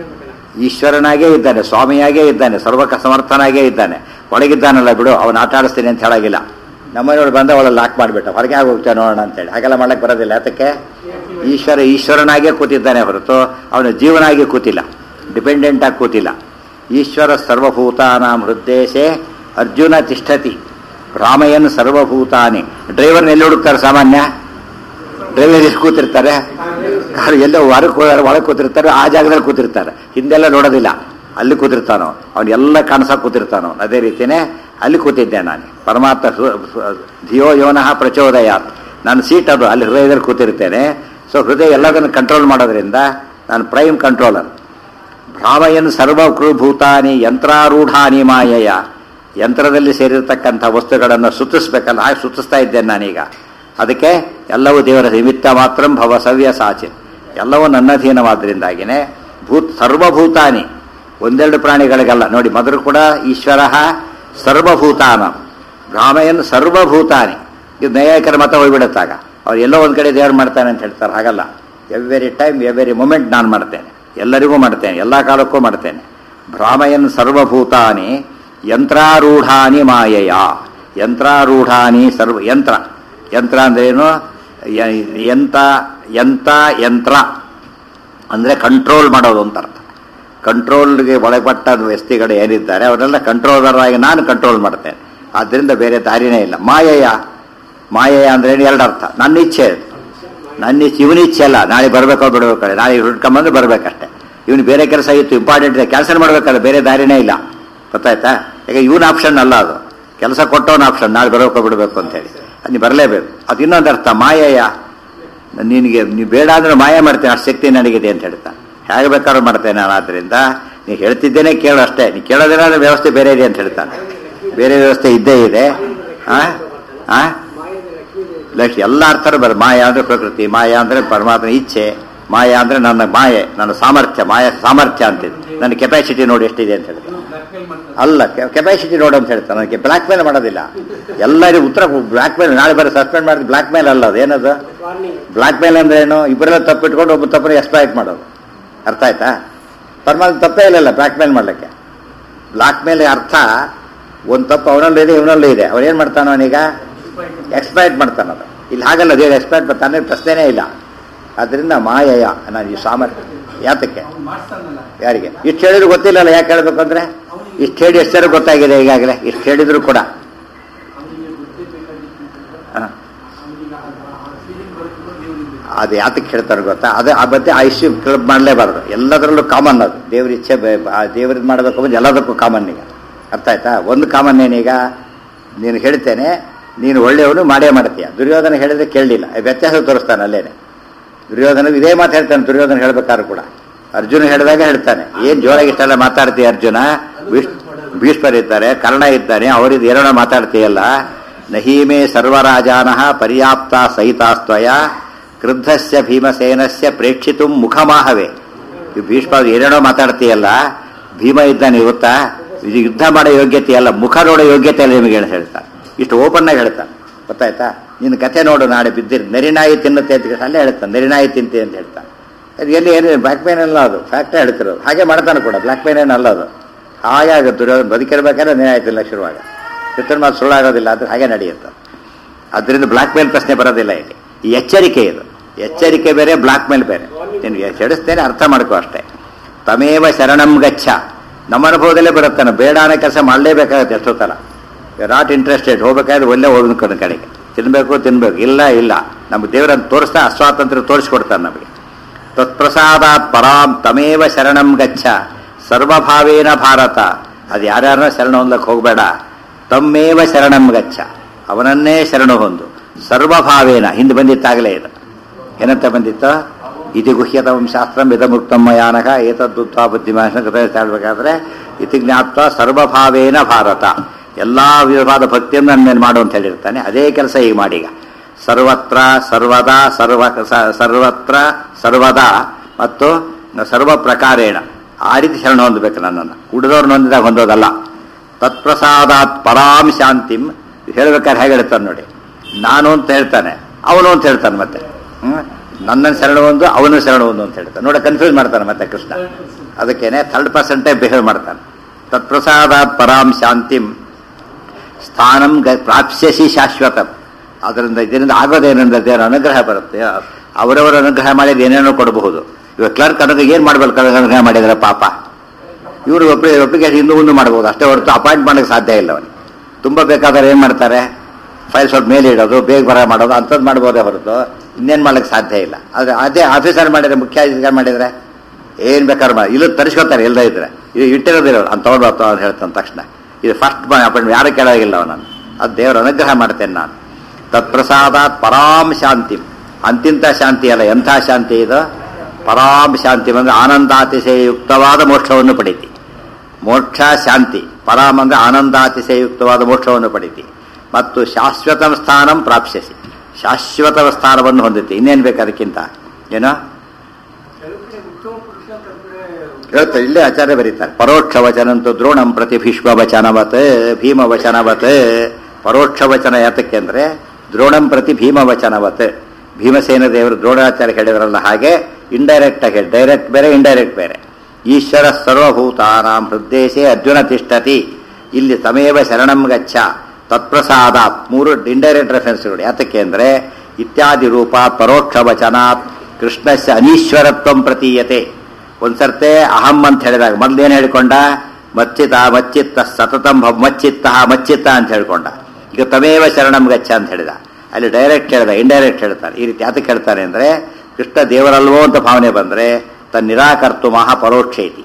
ಈಶ್ವರನಾಗೇ ಇದ್ದಾನೆ ಸ್ವಾಮಿಯಾಗೇ ಇದ್ದಾನೆ ಸರ್ವಕ ಸಮರ್ಥನಾಗೇ ಇದ್ದಾನೆ ಒಳಗಿದ್ದಾನಲ್ಲ ಬಿಡು ಅವನು ಆಟ ಆಡಿಸ್ತೀನಿ ಅಂತ ಹೇಳಾಗಿಲ್ಲ ನಮ್ಮನೆಯೊಳಗೆ ಬಂದ ಅವಳ ಲಾಕ್ ಮಾಡಿಬಿಟ್ಟ ಹೊರಗೆ ಆಗಿ ಹೋಗ್ತಾನೆ ನೋಡೋಣ ಅಂತೇಳಿ ಹಾಗೆಲ್ಲ ಮಾಡಕ್ಕೆ ಬರೋದಿಲ್ಲ ಯಾತಕ್ಕೆ ಈಶ್ವರ ಈಶ್ವರನಾಗೇ ಕೂತಿದ್ದಾನೆ ಹೊರತು ಅವನ ಜೀವನಾಗಿ ಕೂತಿಲ್ಲ ಡಿಪೆಂಡೆಂಟ್ ಆಗಿ ಕೂತಿಲ್ಲ ಈಶ್ವರ ಸರ್ವಭೂತಾನಾಂ ಹೃದ್ದೇಶೆ ಅರ್ಜುನ ತಿಷ್ಠತಿ ರಾಮಯನ್ ಸರ್ವಭೂತಾನಿ ಡ್ರೈವರ್ನ ಎಲ್ಲಿ ಹುಡುಕ್ತಾರೆ ಸಾಮಾನ್ಯ ಡ್ರೈವರ್ ಎಲ್ಲಿ ಕೂತಿರ್ತಾರೆ ಕಾರು ಎಲ್ಲೋ ಹೊರಗೆ ಒಳಗೆ ಕೂತಿರ್ತಾರೆ ಆ ಜಾಗದಲ್ಲಿ ಕೂತಿರ್ತಾರೆ ಹಿಂದೆಲ್ಲ ನೋಡೋದಿಲ್ಲ ಅಲ್ಲಿ ಕೂತಿರ್ತಾನೋ ಅವ್ನು ಎಲ್ಲ ಕಾಣಿಸಕ್ ಕೂತಿರ್ತಾನೋ ಅದೇ ರೀತಿನೇ ಅಲ್ಲಿ ಕೂತಿದ್ದೆ ನಾನು ಪರಮಾತ್ಮ ಹೃ- ಹೃ- ಧಿಯೋ ಯೋನಃ ಪ್ರಚೋದಯಾತ್ ನಾನು ಸೀಟ್ ಅದು ಅಲ್ಲಿ ಹೃದಯದಲ್ಲಿ ಕೂತಿರ್ತೇನೆ ಸೊ ಹೃದಯ ಎಲ್ಲದನ್ನು ಕಂಟ್ರೋಲ್ ಮಾಡೋದ್ರಿಂದ ನಾನು ಪ್ರೈಮ್ ಕಂಟ್ರೋಲರ್ ಭ್ರಾಮಯನ್ ಸರ್ವಭೂತಾನಿ ಯಂತ್ರಾರೂಢಾನಿ ಮಾಯಯ ಯಂತ್ರದಲ್ಲಿ ಸೇರಿರ್ತಕ್ಕಂಥ ವಸ್ತುಗಳನ್ನು ಸುತ್ತಿಸ್ಬೇಕಲ್ಲ ಹಾಗೆ ಸುತ್ತಿಸ್ತಾ ಇದ್ದೇನೆ ನಾನೀಗ ಅದಕ್ಕೆ ಎಲ್ಲವೂ ದೇವರ ನಿಮಿತ್ತ ಮಾತ್ರ ಭವ ಸವ್ಯ ಸಾಚಿ ಎಲ್ಲವೂ ನನ್ನಧೀನವಾದ್ರಿಂದಾಗಿನೇ ಭೂತ್ ಸರ್ವಭೂತಾನಿ ಒಂದೆರಡು ಪ್ರಾಣಿಗಳಿಗಲ್ಲ ನೋಡಿ ಮೊದಲು ಕೂಡ ಈಶ್ವರ ಸರ್ವಭೂತಾನ ಭ್ರಾಮಯನ್ ಸರ್ವಭೂತಾನಿ ಇದು ನ್ಯಾಯಿಕರ ಮತ ಹೋಗ್ಬಿಡುತ್ತಾಗ ಅವ್ರು ಎಲ್ಲೋ ಒಂದು ಕಡೆ ದೇವ್ರು ಮಾಡ್ತಾನೆ ಅಂತ ಹೇಳ್ತಾರೆ ಹಾಗಲ್ಲ ಎವ್ರಿ ಟೈಮ್ ಎವ್ರಿ ಮೂಮೆಂಟ್ ನಾನು ಮಾಡ್ತೇನೆ ಎಲ್ಲರಿಗೂ ಮಾಡ್ತೇನೆ ಎಲ್ಲ ಕಾಲಕ್ಕೂ ಮಾಡ್ತೇನೆ ಭ್ರಾಮಯನ್ ಸರ್ವಭೂತಾನಿ ಯಂತ್ರಾರೂಢಾನಿ ಮಾಯಯ ಯಂತ್ರಾರೂಢಾನಿ ಸರ್ವ ಯಂತ್ರ ಯಂತ್ರ ಅಂದ್ರೇನು ಯ- ಯಂತ ಯಂತ ಯಂತ್ರ ಅಂದರೆ ಕಂಟ್ರೋಲ್ ಮಾಡೋದು ಅಂತ ಅರ್ಥ ಕಂಟ್ರೋಲ್ಗೆ ಒಳಪಟ್ಟ ವ್ಯಕ್ತಿಗಳು ಏನಿದ್ದಾರೆ ಅವರೆಲ್ಲ ಕಂಟ್ರೋಲರ್ ಆಗಿ ನಾನು ಕಂಟ್ರೋಲ್ ಮಾಡ್ತೇನೆ ಆದ್ದರಿಂದ ಬೇರೆ ದಾರಿನೇ ಇಲ್ಲ ಮಾಯಯ ಮಾಯಯ ಅಂದ್ರೆ ಎರಡು ಅರ್ಥ ನನ್ನ ಇಚ್ಛೆ ಅದು. ನನ್ನ ಇಚ್ಛೆ ಇವನ ಇಚ್ಛೆ ಅಲ್ಲ ನಾಳೆ ಬರಬೇಕೋ ಬಿಡಬೇಕು ನಾಳೆ ಹುಡ್ಕೊಂಬಂದ್ರೆ ಬರ್ಬೇಕಷ್ಟೇ ಇವನು ಬೇರೆ ಕೆಲಸ ಇತ್ತು ಇಂಪಾರ್ಟೆಂಟ್ ಇದೆ ಕ್ಯಾನ್ಸಲ್ ಮಾಡ್ಬೇಕಲ್ಲ ಬೇರೆ ದಾರಿನೇ ಇಲ್ಲ ಗೊತ್ತಾಯ್ತಾ ಈಗ ಇವನ್ ಆಪ್ಷನ್ ಅಲ್ಲ ಅದು ಕೆಲಸ ಕೊಟ್ಟವನ ಆಪ್ಷನ್ ನಾಳೆ ಬರಬೇಕೋ ಬಿಡಬೇಕು ಅಂತ ಹೇಳಿ ಅದು ನೀವು ಬರಲೇಬೇಕು ಅದು ಇನ್ನೊಂದು ಅರ್ಥ ಮಾಯಯ ನಿನಗೆ ನೀವು ಬೇಡ ಅಂದ್ರೆ ಮಾಯ ಮಾಡ್ತೇನೆ ಅಷ್ಟು ಶಕ್ತಿ ನನಗಿದೆ ಅಂತ ಹೇಳ್ತಾ ಹೇಗೆ ಬೇಕಾದ್ರೂ ಮಾಡ್ತೇನೆ ನಾನು ಆದ್ದರಿಂದ ನೀ ಹೇಳ್ತಿದ್ದೇನೆ ಕೇಳು ಅಷ್ಟೇ ನೀ ಕೇಳೋದೇನಾದ್ರೆ ವ್ಯವಸ್ಥೆ ಬೇರೆ ಇದೆ ಅಂತ ಹೇಳ್ತಾನೆ ಬೇರೆ ವ್ಯವಸ್ಥೆ ಇದ್ದೇ ಇದೆ ಆ ಆ ಲಕ್ಷ ಎಲ್ಲ ಅರ್ಥರು ಬರ ಮಾಯ ಅಂದ್ರೆ ಪ್ರಕೃತಿ ಮಾಯ ಅಂದ್ರೆ ಪರಮಾತ್ಮ ಇಚ್ಛೆ ಮಾಯ ಅಂದ್ರೆ ನನ್ನ ಮಾಯೆ ನನ್ನ ಸಾಮರ್ಥ್ಯ ಮಾಯ ಸಾಮರ್ಥ್ಯ ಅಂತಿದೆ ನನ್ನ ಕೆಪಾಸಿಟಿ ನೋಡಿ ಎಷ್ಟಿದೆ ಅಂತ ಹೇಳ್ತಾನೆ ಅಲ್ಲ ಕೆಪಾಸಿಟಿ ನೋಡು ಅಂತ ಹೇಳ್ತಾನೆ ನನಗೆ ಬ್ಲಾಕ್ ಮೇಲ್ ಮಾಡೋದಿಲ್ಲ ಎಲ್ಲರಿಗೂ ಉತ್ತರ ಬ್ಲಾಕ್ ಮೇಲ್ ನಾಳೆ ಬರೀ ಸಸ್ಪೆಂಡ್ ಮಾಡಿದ ಬ್ಲಾಕ್ ಮೇಲ್ ಅಲ್ಲ ಅದು ಏನದು ಬ್ಲಾಕ್ ಮೇಲ್ ಅಂದ್ರೆ ಏನು ಇಬ್ಬರೆಲ್ಲ ತಪ್ಪಿಟ್ಕೊಂಡು ಒಬ್ಬ ತಪ್ಪನ್ನು ಎಕ್ಸ್ಪ್ಲಾಯ್ಟ್ ಮಾಡೋದು ಅರ್ಥ ಆಯ್ತಾ ಪರಮಾತ್ಮ ತಪ್ಪೇ ಇಲ್ಲಲ್ಲ ಬ್ಲಾಕ್ ಮೇಲ್ ಮಾಡ್ಲಿಕ್ಕೆ ಬ್ಲಾಕ್ ಮೇಲ್ ಅರ್ಥ ಒಂದು ತಪ್ಪು ಅವನಲ್ಲೂ ಇದೆ ಇವನಲ್ಲೂ ಇದೆ ಅವನೇನ್ ಮಾಡ್ತಾನ ಅವನೀಗ ಎಕ್ಸ್ಪ್ಲಾಯ್ಟ್ ಮಾಡ್ತಾನ ಅದು ಇಲ್ಲಿ ಹಾಗಲ್ಲ ದೇವ್ರು ಎಕ್ಸ್ಪ್ಲಾಯ್ಟ್ ತಾನೇ ಪ್ರಶ್ನೆನೇ ಇಲ್ಲ ಅದರಿಂದ ಮಾಯಯ ನಾನು ಈ ಸಾಮರ್ಥ್ಯ ಯಾತಕ್ಕೆ ಅವ್ನು ಮಾಡ್ತಾನಲ್ಲ ಯಾರಿಗೆ ಇಷ್ಟು ಹೇಳಿದ್ರು ಗೊತ್ತಿಲ್ಲಲ್ಲ ಯಾಕೆ ಹೇಳ್ಬೇಕು ಅಂದ್ರೆ ಇಷ್ಟು ಹೇಳಿ ಎಷ್ಟು ಜನ ಗೊತ್ತಾಗಿದೆ ಈಗಾಗಲೇ ಇಷ್ಟು ಹೇಳಿದ್ರು ಕೂಡ ಅವನಿಗೆ ಗೊತ್ತೇ ಬೇಕಾಗಿತ್ತು ಹ. ಅವನಿಗೆ ಆ ಫೀಲಿಂಗ್ ಬರುತ್ತೆ ದೇವರಿಗೆ ಅದು ಯಾತಕ್ಕೆ ಹೇಳ್ತಾರೆ ಗೊತ್ತಾ ಅದು ಆ ಬಗ್ಗೆ ಆ ಇಶ್ಯೂ ಕ್ಲಬ್ ಮಾಡಲೇಬಾರ್ದು ಎಲ್ಲದರಲ್ಲೂ ಕಾಮನ್ ಅದು ದೇವ್ರ ಇಚ್ಛೆ ದೇವ್ರದ್ದು ಮಾಡಬೇಕು ಅಂದ್ರೆ ಎಲ್ಲದಕ್ಕೂ ಕಾಮನ್ ಈಗ ಅರ್ಥ ಆಯ್ತಾ ಒಂದು ಕಾಮನ್ ಏನೀಗ ನೀನು ಹೇಳ್ತೇನೆ ನೀನು ಒಳ್ಳೆಯವನು ಮಾಡೇ ಮಾಡ್ತೀಯ ದುರ್ಯೋಧನ ಹೇಳಿದ್ರೆ ಕೇಳಲಿಲ್ಲ ವ್ಯತ್ಯಾಸ ತೋರಿಸ್ತಾನೆ ಅಲ್ಲೇನೆ ದುರ್ಯೋಧನ ಇದೇ ಮಾತು ಹೇಳ್ತಾನೆ ದುರ್ಯೋಧನ ಹೇಳ್ಬೇಕಾದ್ರು ಕೂಡ ಅರ್ಜುನ ಹೇಳಿದಾಗ ಹೇಳ್ತಾನೆ ಏನ್ ಜೋರಾಗಿ ಇಷ್ಟೆಲ್ಲ ಮಾತಾಡ್ತೀಯ ಅರ್ಜುನ ಭೀಷ್- ಭೀಷ್ಮರ್ ಇದ್ದಾರೆ ಕರ್ಣ ಇದ್ದಾನೆ ಅವರಿದ್ದು ಏನೋ ಮಾತಾಡ್ತೀಯಲ್ಲ ನಹೀಮೇ ಸರ್ವರಾಜಾನಃ ಪರ್ಯಾಪ್ತ ಸಹಿತಾಸ್ತ್ವಯ ಕ್ರುದ್ಧಸ್ಯ ಭೀಮಸೇನಸ್ಯ ಪ್ರೇಕ್ಷಿತು ಮುಖಮಾಹವೇ ಈ ಭೀಷ್ಮ ಏನೇನೋ ಮಾತಾಡ್ತೀಯಲ್ಲ ಭೀಮ ಇದ್ದಾನೆ ಗೊತ್ತಾ ಇದು ಯುದ್ಧ ಮಾಡೋ ಯೋಗ್ಯತೆ ಅಲ್ಲ ಮುಖ ನೋಡೋ ಯೋಗ್ಯತೆ ಅಲ್ಲ ನಿಮಗೆ ಅಂತ ಹೇಳ್ತಾ ಇಷ್ಟು ಓಪನ್ ಆಗಿ ಹೇಳ್ತಾನೆ ಗೊತ್ತಾಯ್ತಾ ನಿನ್ನ ಕಥೆ ನೋಡು ನಾಳೆ ಬಿದ್ದಿರಿ ನರಿನಾಯಿ ತಿನ್ನುತ್ತೆ ಅಂತ ಅಲ್ಲೇ ಹೇಳ್ತಾನೆ ನರಿನಾಯಿ ತಿಂತೆ ಅಂತ ಹೇಳ್ತಾನೆ ಅದು ಎಲ್ಲಿ ಏನು ಬ್ಲ್ಯಾಕ್ ಪೇನ್ ಅಲ್ಲ ಅದು ಫ್ಯಾಕ್ಟೇ ಹೇಳ್ತಿರೋದು ಹಾಗೆ ಮಾಡ್ತಾನೆ ಕೂಡ ಬ್ಲ್ಯಾಕ್ ಪೇನ್ ಏನಲ್ಲ ಅದು ಹಾಗೆ ಆಗುತ್ತೆ ದುರ್ಯೋಧನ ಬದುಕಿರ್ಬೇಕಾದ್ರೆ ನ್ಯಾಯ ಆಯ್ತಿಲ್ಲ ಶುರುವಾಗ ಚಿತ್ರ ಮಾತು ಸುಳ್ಳಾಗೋದಿಲ್ಲ ಅದು ಹಾಗೆ ನಡೆಯುತ್ತೆ ಅದರಿಂದ ಬ್ಲ್ಯಾಕ್ ಮೇಲ್ ಪ್ರಶ್ನೆ ಬರೋದಿಲ್ಲ ಇಲ್ಲಿ ಈ ಎಚ್ಚರಿಕೆ ಇದು ಎಚ್ಚರಿಕೆ ಬೇರೆ ಬ್ಲ್ಯಾಕ್ ಮೇಲ್ ಬೇರೆ ನೀನು ಎಚ್ಚರಿಸ್ತೇನೆ ಅರ್ಥ ಮಾಡ್ಕೋ ಅಷ್ಟೇ ತಮೇವ ಶರಣಂ ಗಚ್ಚ ನಮ್ಮ ಅನುಭವದಲ್ಲೇ ಬರುತ್ತಾನೆ ಬೇಡ ಅನ್ನೋ ಕೆಲಸ ಮಾಡಲೇಬೇಕಾಗುತ್ತೆ ಎಷ್ಟೊತ್ತಲ್ಲ ನಾಟ್ ಇಂಟ್ರೆಸ್ಟೆಡ್ ಹೋಗ್ಬೇಕಾದ್ರೆ ಒಳ್ಳೆ ಹೋಗ್ಬೇಕು ಅನ್ನೋ ಕಡೆಗೆ ತಿನ್ಬೇಕು ತಿನ್ಬೇಕು ಇಲ್ಲ ಇಲ್ಲ ನಮ್ಮ ದೇವರನ್ನು ತೋರಿಸ್ತಾ ಅಸ್ವಾತಂತ್ರ್ಯ ತೋರಿಸ್ಕೊಡ್ತಾನೆ ನಮಗೆ ತತ್ಪ್ರಸಾದಾತ್ ಪರಾಂ ತಮೇವ ಶರಣಂ ಗಚ್ಚ ಸರ್ವಭಾವೇನ ಭಾರತ ಅದು ಯಾರ್ಯಾರನ್ನ ಶರಣ ಹೊಂದಕ್ಕೆ ಹೋಗಬೇಡ ತಮ್ಮೇವ ಶರಣಂ ಗಚ್ಚ ಅವನನ್ನೇ ಶರಣ ಹೊಂದು ಸರ್ವಭಾವೇನ ಹಿಂದೆ ಬಂದಿತ್ತಾಗಲೇ ಇದು ಏನಂತ ಬಂದಿತ್ತು ಇತಿ ಗುಹ್ಯತಮಂ ಶಾಸ್ತ್ರಂ ಇದಮುಕ್ತಮ್ಮ ಯಾನಕ ಏತದ್ದುತ್ವ ಬುದ್ಧಿಮಾನ ಕಥೆ ಹೇಳ್ಬೇಕಾದ್ರೆ ಇತಿ ಜ್ಞಾಪ್ತ ಸರ್ವಭಾವೇನ ಭಾರತ ಎಲ್ಲಾ ವಿಧವಾದ ಭಕ್ತಿಯನ್ನು ನನ್ನ ಮೇಲೆ ಮಾಡು ಅಂತ ಹೇಳಿರ್ತಾನೆ ಅದೇ ಕೆಲಸ ಈಗ ಮಾಡೀಗ ಸರ್ವತ್ರ ಸರ್ವದಾ ಸರ್ವ ಸ- ಸರ್ವತ್ರ ಸರ್ವದಾ ಮತ್ತು ಸರ್ವ ಪ್ರಕಾರೇಣ ಆ ರೀತಿ ಶರಣ ಹೊಂದಬೇಕು ನನ್ನನ್ನು ಉಳಿದವ್ರನ್ನ ಹೊಂದಿದಾಗ ಹೊಂದೋದಲ್ಲ ತತ್ಪ್ರಸಾದಾತ್ ಪರಾಂ ಶಾಂತಿಂ ಹೇಳ್ಬೇಕಾದ್ರೆ ಹೇಗೆ ಹೇಳ್ತಾನೆ ನೋಡಿ ನಾನು ಅಂತ ಹೇಳ್ತಾನೆ ಅವನು ಅಂತ ಹೇಳ್ತಾನೆ ಮತ್ತೆ ಹ್ಮ್? ನನ್ನನ್ನು ಶರಣ ಒಂದು ಅವನು ಶರಣ ಒಂದು ಅಂತ ಹೇಳ್ತಾನೆ ನೋಡಿ ಕನ್ಫ್ಯೂಸ್ ಮಾಡ್ತಾನೆ ಮತ್ತೆ ಕೃಷ್ಣ ಅದಕ್ಕೇನೆ ಥರ್ಡ್ ಪರ್ಸೆಂಟೇ ಬಿಹೇವ್ ಮಾಡ್ತಾನೆ ತತ್ಪ್ರಸಾದಾತ್ ಪರಾಂ ಶಾಂತಿಂ ಸ್ಥಾನಂ ಗ- ಪ್ರಾಪ್ಸ್ಯಸಿ ಶಾಶ್ವತಂ ಅದರಿಂದ ಇದರಿಂದ ಆಗೋದೇನೆಂದ್ರೆ ದೇವರ ಅನುಗ್ರಹ ಬರುತ್ತೆ ಅವರವರ ಅನುಗ್ರಹ ಮಾಡಿದ್ರೆ ಏನೇನೋ ಕೊಡಬಹುದು ಇವಾಗ ಕ್ಲರ್ಕ್ ಅನುಗ್ರಹ ಏನು ಮಾಡ್ಬೇಕು ಕ್ಲರ್ಕ್ ಅನುಗ್ರಹ ಮಾಡಿದ್ರೆ ಪಾಪ ಇವರು ಒಬ್ಬರಿಗೆ ಒಪ್ಪಿಗೆ ಹಿಂದೂ ಮುಂದೆ ಮಾಡ್ಬೋದು ಅಷ್ಟೇ ಹೊರತು ಅಪಾಯಿಂಟ್ ಮಾಡೋಕ್ಕೆ ಸಾಧ್ಯ ಇಲ್ಲ ಅವನಿಗೆ ತುಂಬ ಬೇಕಾದ್ರೆ ಏನು ಮಾಡ್ತಾರೆ ಫೈಲ್ ಸ್ವಲ್ಪ ಮೇಲೆ ಇಡೋದು ಬೇಗ ಬರ ಮಾಡೋದು ಅಂಥದ್ದು ಮಾಡ್ಬೋದೇ ಹೊರತು ಇನ್ನೇನು ಮಾಡ್ಲಿಕ್ಕೆ ಸಾಧ್ಯ ಇಲ್ಲ ಆದರೆ ಅದೇ ಆಫೀಸರ್ ಮಾಡಿದ್ರೆ ಮುಖ್ಯ ಅಧಿಕಾರಿ ಮಾಡಿದ್ರೆ ಏನು ಬೇಕಾದ್ರೆ ಮಾಡಿ ಇಲ್ಲಿ ತರಿಸ್ಕೊತಾರೆ ಇಲ್ಲದೇ ಇದ್ರೆ ಇದು ಇಟ್ಟಿರೋದಿಲ್ಲ ಅಂತ ತೊಗೊಂಡು ಅಂತ ಹೇಳ್ತಾನೆ ತಕ್ಷಣ ಇದು ಫಸ್ಟ್ ಅಪಾಯಿಂಟ್ ಯಾರು ಕೇಳೋಗಿಲ್ಲ ಅವನನ್ನು ಅದು ದೇವರ ಅನುಗ್ರಹ ಮಾಡ್ತೇನೆ ನಾನು ತತ್ಪ್ರಸಾದಾತ್ ಪರಾಂ ಶಾಂತಿ ಅಂತಿಂತ ಶಾಂತಿ ಅಲ್ಲ ಎಂಥ ಶಾಂತಿ ಇದು ಪರಾಂ ಶಾಂತಿ ಅಂದ್ರೆ ಆನಂದಾತಿಶಯಯುಕ್ತವಾದ ಮೋಕ್ಷವನ್ನು ಪಡೀತಿ ಮೋಕ್ಷ ಶಾಂತಿ ಪರಾಮ್ ಅಂದ್ರೆ ಆನಂದಾತಿಶಯಯುಕ್ತವಾದ ಮೋಕ್ಷವನ್ನು ಪಡೀತಿ ಮತ್ತು ಶಾಶ್ವತ ಸ್ಥಾನಂ ಪ್ರಾಪ್ಸ್ಯಸಿ ಶಾಶ್ವತ ಸ್ಥಾನವನ್ನು ಹೊಂದಿತಿ ಇನ್ನೇನು ಬೇಕು ಅದಕ್ಕಿಂತ ಏನೋ ಕೆಲವು ಕಡೆ ಉತ್ತಮ ಪುರುಷ ಕೆಲವು ಕಡೆ ಹೇಳ್ತಾರೆ ಇಲ್ಲೇ ಆಚಾರ್ಯ ಬರೀತಾರೆ ಪರೋಕ್ಷ ವಚನಂತೂ ದ್ರೋಣಂ ಪ್ರತಿ ಭೀಷ್ಮ ವಚನವತ್ ಭೀಮ ವಚನವತ್ ಪರೋಕ್ಷ ವಚನ ಯಾತಕ್ಕೆ ಅಂದ್ರೆ ದ್ರೋಣಂ ಪ್ರತಿ ಭೀಮ ವಚನವತ್ ಭೀಮಸೇನ ದೇವರು ದ್ರೋಣಾಚಾರ್ಯ ಹೇಳಿದ್ರಲ್ಲ ಹಾಗೆ ಇಂಡೈರೆಕ್ಟ್ ಆಗಿ ಡೈರೆಕ್ಟ್ ಬೇರೆ ಇಂಡೈರೆಕ್ಟ್ ಬೇರೆ ಈಶ್ವರ ಸರ್ವಭೂತಾನಾಂ ಹೃದ್ದೇಶೇ ಅರ್ಜುನ ತಿಷ್ಠತಿ ಇಲ್ಲಿ ತಮೇವ ಶರಣಂ ಗಚ್ಚ ತತ್ಪ್ರಸಾದಾತ್ ಮೂರು ಇಂಡೈರೆಕ್ಟ್ ರೆಫರೆನ್ಸ್ಗಳು ಯಾತಕ್ಕೆ ಅಂದ್ರೆ ಇತ್ಯಾದಿ ರೂಪ ಪರೋಕ್ಷ ವಚನಾತ್ ಕೃಷ್ಣಸ್ಯ ಅನೀಶ್ವರತ್ವಂ ಪ್ರತೀಯತೆ ಒಂದ್ಸರ್ತೆ ಅಹಂ ಅಂತ ಹೇಳಿದಾಗ ಮೊದ್ಲೇನು ಹೇಳ್ಕೊಂಡ ಮಚ್ಚಿತ ಮಚ್ಚಿತ್ತ ಸತತಂ ಭ- ಮಚ್ಚಿತ್ತ ಮಚ್ಚಿತ್ತ ಅಂತ ಹೇಳ್ಕೊಂಡ ಈಗ ತಮೇವ ಶರಣಂ ಗಚ್ಚ ಅಂತ ಹೇಳಿದ ಅಲ್ಲಿ ಡೈರೆಕ್ಟ್ ಹೇಳಿದ ಇಂಡೈರೆಕ್ಟ್ ಹೇಳ್ತಾರೆ ಈ ರೀತಿ ಯಾತಕ್ಕೆ ಹೇಳ್ತಾರೆ ಅಂದ್ರೆ ಕೃಷ್ಣ ದೇವರಲ್ವೋ ಅಂತ ಭಾವನೆ ಬಂದ್ರೆ ತನ್ನ ನಿರಾಕರ್ತು ಮಹಾ ಪರೋಕ್ಷ ಇತಿ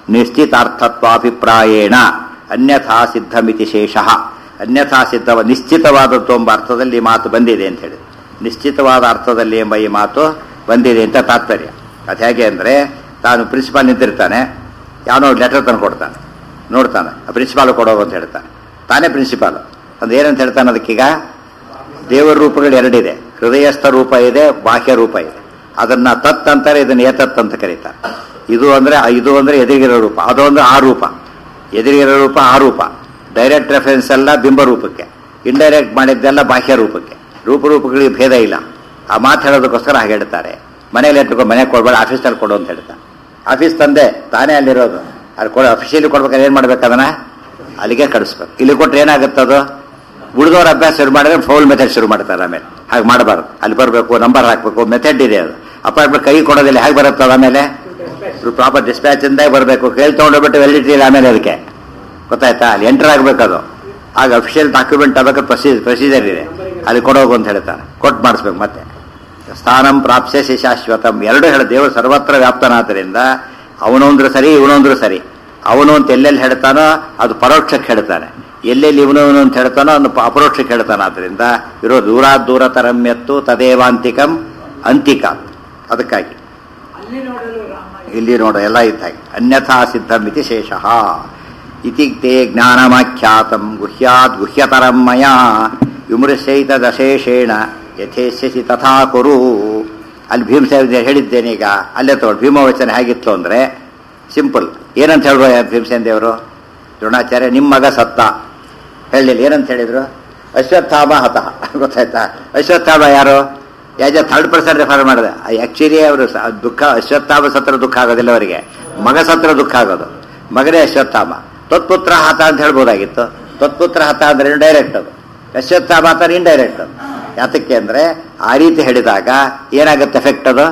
ನಿಶ್ಚಿತಾರ್ಥತ್ವಾಭಿಪ್ರಾಯೇಣ ಅನ್ಯಥಾ ಸಿದ್ಧಮಿತಿ ಶೇಷಃ ಅನ್ಯಥಾ ಸಿದ್ಧವ ನಿಶ್ಚಿತವಾದದ್ದು ಎಂಬ ಅರ್ಥದಲ್ಲಿ ಈ ಮಾತು ಬಂದಿದೆ ಅಂತ ಹೇಳಿ ನಿಶ್ಚಿತವಾದ ಅರ್ಥದಲ್ಲಿ ಎಂಬ ಈ ಮಾತು ಬಂದಿದೆ ಅಂತ ತಾತ್ಪರ್ಯ ಅದು ಹೇಗೆ ಅಂದರೆ ತಾನು ಪ್ರಿನ್ಸಿಪಾಲ್ ನಿಂತಿರ್ತಾನೆ ಯಾವನೋ ಲೆಟರ್ ತಂದು ಕೊಡ್ತಾನೆ ನೋಡ್ತಾನೆ ಆ ಪ್ರಿನ್ಸಿಪಾಲ್ ಕೊಡೋದು ಅಂತ ಹೇಳ್ತಾನೆ ತಾನೇ ಪ್ರಿನ್ಸಿಪಾಲ್ ಅದು ಏನಂತ ಹೇಳ್ತಾನೆ ಅದಕ್ಕೀಗ ದೇವರ ರೂಪಗಳು ಎರಡಿದೆ ಹೃದಯಸ್ಥ ರೂಪ ಇದೆ ಬಾಹ್ಯ ರೂಪ ಇದೆ ಅದನ್ನ ತತ್ ಅಂತಾರೆ ಇದನ್ನ ಏತತ್ ಅಂತ ಕರೀತಾರೆ ಇದು ಅಂದ್ರೆ ಇದು ಅಂದ್ರೆ ಎದುರಿಗಿರೋ ರೂಪ ಅದು ಅಂದ್ರೆ ಆ ರೂಪ ಎದುರಿಗಿರೋ ರೂಪ ಆ ರೂಪ ಡೈರೆಕ್ಟ್ ರೆಫರೆನ್ಸ್ ಎಲ್ಲ ಬಿಂಬ ರೂಪಕ್ಕೆ ಇಂಡೈರೆಕ್ಟ್ ಮಾಡಿದ್ದೆಲ್ಲ ಬಾಹ್ಯ ರೂಪಕ್ಕೆ ರೂಪರೂಪಗಳಿಗೆ ಭೇದ ಇಲ್ಲ ಆ ಮಾತು ಹೇಳೋದಕ್ಕೋಸ್ಕರ ಹಾಗೆ ಹೇಳ್ತಾರೆ ಮನೇಲಿ ಎತ್ಕೊ ಮನೆಗೆ ಕೊಡ್ಬೇಡ ಆಫೀಸಲ್ಲಿ ಕೊಡು ಅಂತ ಹೇಳ್ತಾರೆ ಆಫೀಸ್ ತಂದೆ ತಾನೇ ಅಲ್ಲಿರೋದು ಅಲ್ಲಿ ಕೊಡ ಅಫಿಷಿಯಲಿ ಕೊಡ್ಬೇಕಾದ್ರೆ ಏನು ಮಾಡ್ಬೇಕು ಅದನ್ನ ಅಲ್ಲಿಗೆ ಕಳಿಸ್ಬೇಕು ಇಲ್ಲಿ ಕೊಟ್ರೆ ಏನಾಗುತ್ತದು ಉಳಿದವ್ರ ಅಭ್ಯಾಸ ಶುರು ಮಾಡಿದ್ರೆ ಫೌಲ್ ಮೆಥಡ್ ಶುರು ಮಾಡ್ತಾರೆ ಆಮೇಲೆ ಹಾಗೆ ಮಾಡಬಾರ್ದು ಅಲ್ಲಿ ಬರಬೇಕು ನಂಬರ್ ಹಾಕಬೇಕು ಮೆಥಡ್ ಇದೆ ಅದು ಅಪಾಯಿಂಟ್ಮೆಂಟ್ ಕೈ ಕೊಡೋದಿಲ್ಲ ಹೇಗೆ ಬರುತ್ತೆ ಅದು ಆಮೇಲೆ ಪ್ರಾಪರ್ ಡಿಸ್ಪ್ಯಾಚ್ ಇಂದ ಬರಬೇಕು ಕೇಳಿ ತೊಗೊಂಡೋಗ್ಬಿಟ್ಟು ವ್ಯಾಲಿಡಿಟಿ ಇಲ್ಲ ಆಮೇಲೆ ಅದಕ್ಕೆ ಗೊತ್ತಾಯ್ತಾ ಅಲ್ಲಿ ಎಂಟರ್ ಆಗಬೇಕು ಅದು ಆಗ ಅಫಿಷಿಯಲ್ ಡಾಕ್ಯುಮೆಂಟ್ ಆಗಬೇಕು ಪ್ರೊಸೀಜರ್ ಪ್ರೊಸೀಜರ್ ಇದೆ ಅಲ್ಲಿ ಕೊಡೋಗು ಅಂತ ಹೇಳ್ತಾರೆ ಕೊಟ್ಟು ಮಾಡಿಸ್ಬೇಕು ಮತ್ತೆ ಸ್ಥಾನಂ ಪ್ರಾಪ್ಸ್ಯಸಿ ಶಾಶ್ವತಂ ಎರಡು ಹೇಳ ದೇವರು ಸರ್ವತ್ರ ವ್ಯಾಪ್ತನಾದ್ದರಿಂದ ಅವನೊಂದ್ರು ಸರಿ ಇವನೊಂದ್ರು ಸರಿ ಅವನು ಅಂತ ಎಲ್ಲೆಲ್ಲಿ ಹೇಳ್ತಾನೋ ಅದು ಪರೋಕ್ಷಕ್ಕೆ ಹೇಳ್ತಾನೆ ಎಲ್ಲೆಲ್ಲಿ ಇವನು ಇವನು ಅಂತ ಹೇಳ್ತಾನೋ ಅದನ್ನು ಪ- ಅಪರೋಕ್ಷಕ್ಕೆ ಹೇಳ್ತಾನೆ ಆದ್ದರಿಂದ ಇರೋ ದೂರ ದೂರ ತರಮ್ಯತ್ತು ತದೇವಾಂತಿಕಂ ಅಂತಿಕಾತ್ ಅದಕ್ಕಾಗಿ ಅಲ್ಲಿ ನೋಡಲು ರಾಮ ಇಲ್ಲಿ ನೋಡು ಎಲ್ಲ ಇದ್ದಾಗೆ ಅನ್ಯಥಾ ಸಿದ್ಧಮಿತಿ ಶೇಷಃ ಇತಿ ತೇ ಜ್ಞಾನಮಾಖ್ಯಾತಂ ಗುಹ್ಯಾತ್ ಗುಹ್ಯತರಂ ಮಯಾ ವಿಮೃಶೈತದಶೇಷೇಣ ಯಥೇಚ್ಛಸಿ ತಥಾ ಕುರು ಅಲ್ಲಿ ಭೀಮಸೇನ ಹೇಳಿದ್ದೇನೆ ಈಗ ಅಲ್ಲೇ ತಗೊಳ್ಳಿ ಭೀಮವಚನ ಹೇಗಿತ್ತು ಅಂದರೆ ಸಿಂಪಲ್ ಏನಂತ ಹೇಳ್ಬೋದು ಭೀಮಸೇನ ದೇವರು ದ್ರೋಣಾಚಾರ್ಯ ನಿಮ್ಮ ಮಗ ಸತ್ತ ಹೇಳಲಿಲ್ಲ ಏನಂತ ಹೇಳಿದ್ರು ಅಶ್ವತ್ಥಾಮ ಹತಃ ಗೊತ್ತಾಯ್ತಾ ಅಶ್ವತ್ಥಾಮ ಯಾರು ಯಾಜ ಥರ್ಡ್ ಪರ್ಸನ್ ರೆಫರ್ ಮಾಡಿದೆ ಆಕ್ಚುಲಿ ಅವರು ಸ- ದುಃಖ ಅಶ್ವತ್ಥಾಮ ಸತ್ರ ದುಃಖ ಆಗೋದಿಲ್ಲ ಅವರಿಗೆ ಮಗ ಸತ್ರ ದುಃಖ ಆಗೋದು ಮಗನೇ ಅಶ್ವತ್ಥಾಮ ತತ್ಪುತ್ರ ಹತ ಅಂತ ಹೇಳ್ಬೋದಾಗಿತ್ತು ತತ್ಪುತ್ರ ಹತ ಅಂದ್ರೆ ಡೈರೆಕ್ಟ್ ಅದು ಅಶ್ವತ್ಥಾಮ ಅಂತ ಇಂಡೈರೆಕ್ಟ್ ಅದು ಯಾತಕ್ಕೆ ಅಂದ್ರೆ ಆ ರೀತಿ ಹೇಳಿದಾಗ ಏನಾಗುತ್ತೆ ಎಫೆಕ್ಟ್ ಅದು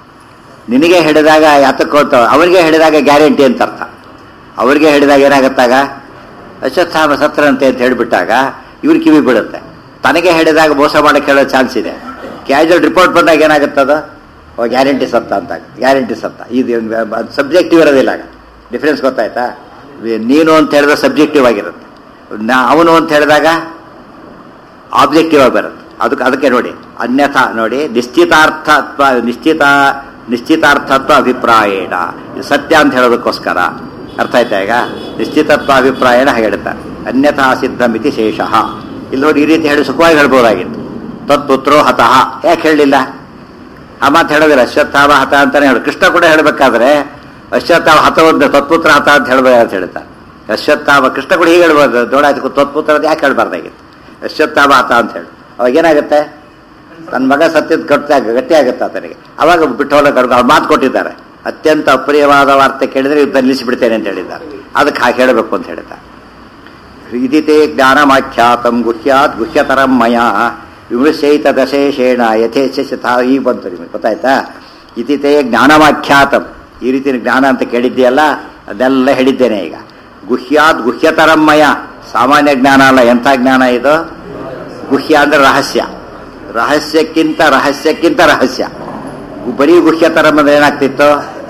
ನಿನಗೆ ಹೇಳಿದಾಗ ಯಾತಕ್ಕೆ ಅಂತ ಅವರಿಗೆ ಹೇಳಿದಾಗ ಗ್ಯಾರಂಟಿ ಅಂತ ಅರ್ಥ ಅವರಿಗೆ ಹೇಳಿದಾಗ ಏನಾಗುತ್ತಾಗ ಅಶ್ವತ್ಥಾಮ ಸತ್ರಂತೆ ಅಂತ ಹೇಳಿಬಿಟ್ಟಾಗ ಇವ್ರು ಕಿವಿ ಬಿಡುತ್ತೆ ತನಗೆ ಹೇಳಿದಾಗ ಮೋಸ ಮಾಡಕ್ಕೆ ಹೇಳೋ ಚಾನ್ಸ್ ಇದೆ ಕ್ಯಾಜುವಲ್ ರಿಪೋರ್ಟ್ ಬಂದಾಗ ಏನಾಗುತ್ತದ ಗ್ಯಾರಂಟಿ ಸತ್ತ ಅಂತ ಗ್ಯಾರಂಟಿ ಸತ್ತ ಇದು ಸಬ್ಜೆಕ್ಟಿವ್ ಇರೋದಿಲ್ಲ ಆಗ ಡಿಫ್ರೆನ್ಸ್ ಗೊತ್ತಾಯ್ತಾ ನೀನು ಅಂತ ಹೇಳಿದ್ರೆ ಸಬ್ಜೆಕ್ಟಿವ್ ಆಗಿರುತ್ತೆ ನಾ ಅವನು ಅಂತ ಹೇಳಿದಾಗ ಆಬ್ಜೆಕ್ಟಿವ್ ಆಗಿ ಬರುತ್ತೆ ಅದಕ್ಕೆ ಅದಕ್ಕೆ ನೋಡಿ ಅನ್ಯಥಾ ನೋಡಿ ನಿಶ್ಚಿತಾರ್ಥತ್ವ ನಿಶ್ಚಿತ ನಿಶ್ಚಿತಾರ್ಥತ್ವ ಅಭಿಪ್ರಾಯೇಣ ಇದು ಸತ್ಯ ಅಂತ ಹೇಳೋದಕ್ಕೋಸ್ಕರ ಅರ್ಥ ಆಯ್ತಾ ಈಗ ನಿಶ್ಚಿತತ್ವ ಅಭಿಪ್ರಾಯಣ ಹೇಳ್ತಾರೆ ಅನ್ಯಥಾ ಸಿದ್ಧಮಿತಿ ಶೇಷಃ ಇಲ್ಲಿ ನೋಡಿ ಈ ರೀತಿ ಹೇಳಿ ಸುಖವಾಗಿ ಹೇಳ್ಬೋದಾಗಿತ್ತು ತತ್ಪುತ್ರೋ ಹತಃ ಯಾಕೆ ಹೇಳಲಿಲ್ಲ ಆ ಮಾತು ಹೇಳೋದಿಲ್ಲ ಅಶ್ವತ್ಥಾಮ ಹತ ಅಂತಾನೆ ಹೇಳು ಕೃಷ್ಣ ಕೂಡ ಹೇಳಬೇಕಾದ್ರೆ ಅಶ್ವತ್ಥಾಮ ಹತವಂತ ತತ್ಪುತ್ರ ಹತ ಅಂತ ಹೇಳ್ಬೇಕು ಅಂತ ಹೇಳ್ತಾರೆ ಅಶ್ವತ್ಥಾಮ ಕೃಷ್ಣ ಕೂಡ ಹೀಗೆ ಹೇಳ್ಬೋದು ದೊಡ್ಡ ತತ್ಪುತ್ರ ಅಂತ ಯಾಕೆ ಹೇಳ್ಬಾರ್ದಾಗಿತ್ತು ಅಶ್ವತ್ಥಾಮ ಹತ ಅಂತ ಹೇಳಿ ಅವಾಗ ಏನಾಗುತ್ತೆ ನನ್ನ ಮಗ ಸತ್ಯದ ಗಟ್ಟಿ ಆಗ ಗಟ್ಟಿ ಆಗುತ್ತೆ ಆತನಿಗೆ ಅವಾಗ ಬಿಟ್ಟು ಹೋಗಕ್ಕೆ ಅವ್ರು ಮಾತು ಕೊಟ್ಟಿದ್ದಾರೆ ಅತ್ಯಂತ ಅಪ್ರಿಯವಾದ ವಾರ್ತೆ ಕೇಳಿದ್ರೆ ಯುದ್ಧ ನಿಲ್ಲಿಸಿಬಿಡ್ತೇನೆ ಅಂತ ಹೇಳಿದ್ದಾರೆ ಅದಕ್ಕೆ ಹಾಗೆ ಹೇಳಬೇಕು ಅಂತ ಹೇಳಿದ್ದಾರೆ ಇದಿತೆ ಜ್ಞಾನಮಾಖ್ಯಾತಂ ಗುಹ್ಯಾತ್ ಗುಹ್ಯತರಂ ಮಯ ವಿಮೃಶೈತ ದಶೇಷೇಣ ಯಥೇಚ್ಛತಾ ಈಗ ಬಂತು ನಿಮಗೆ ಗೊತ್ತಾಯ್ತಾ ಇದಿತೆ ಜ್ಞಾನಮಾಖ್ಯಾತಂ ಈ ರೀತಿ ಜ್ಞಾನ ಅಂತ ಕೇಳಿದ್ದೀಯಲ್ಲ ಅದೆಲ್ಲ ಹೇಳಿದ್ದೇನೆ ಈಗ ಗುಹ್ಯಾತ್ ಗುಹ್ಯತರಂ ಮಯ ಸಾಮಾನ್ಯ ಜ್ಞಾನ ಅಲ್ಲ ಎಂಥ ಜ್ಞಾನ ಇದು ಗುಹ್ಯ ಅಂದ್ರೆ ರಹಸ್ಯ ರಹಸ್ಯಕ್ಕಿಂತ ರಹಸ್ಯಕ್ಕಿಂತ ರಹಸ್ಯ ಬರೀ ಗುಹ್ಯತರಂ ಅಂದ್ರೆ ಏನಾಗ್ತಿತ್ತು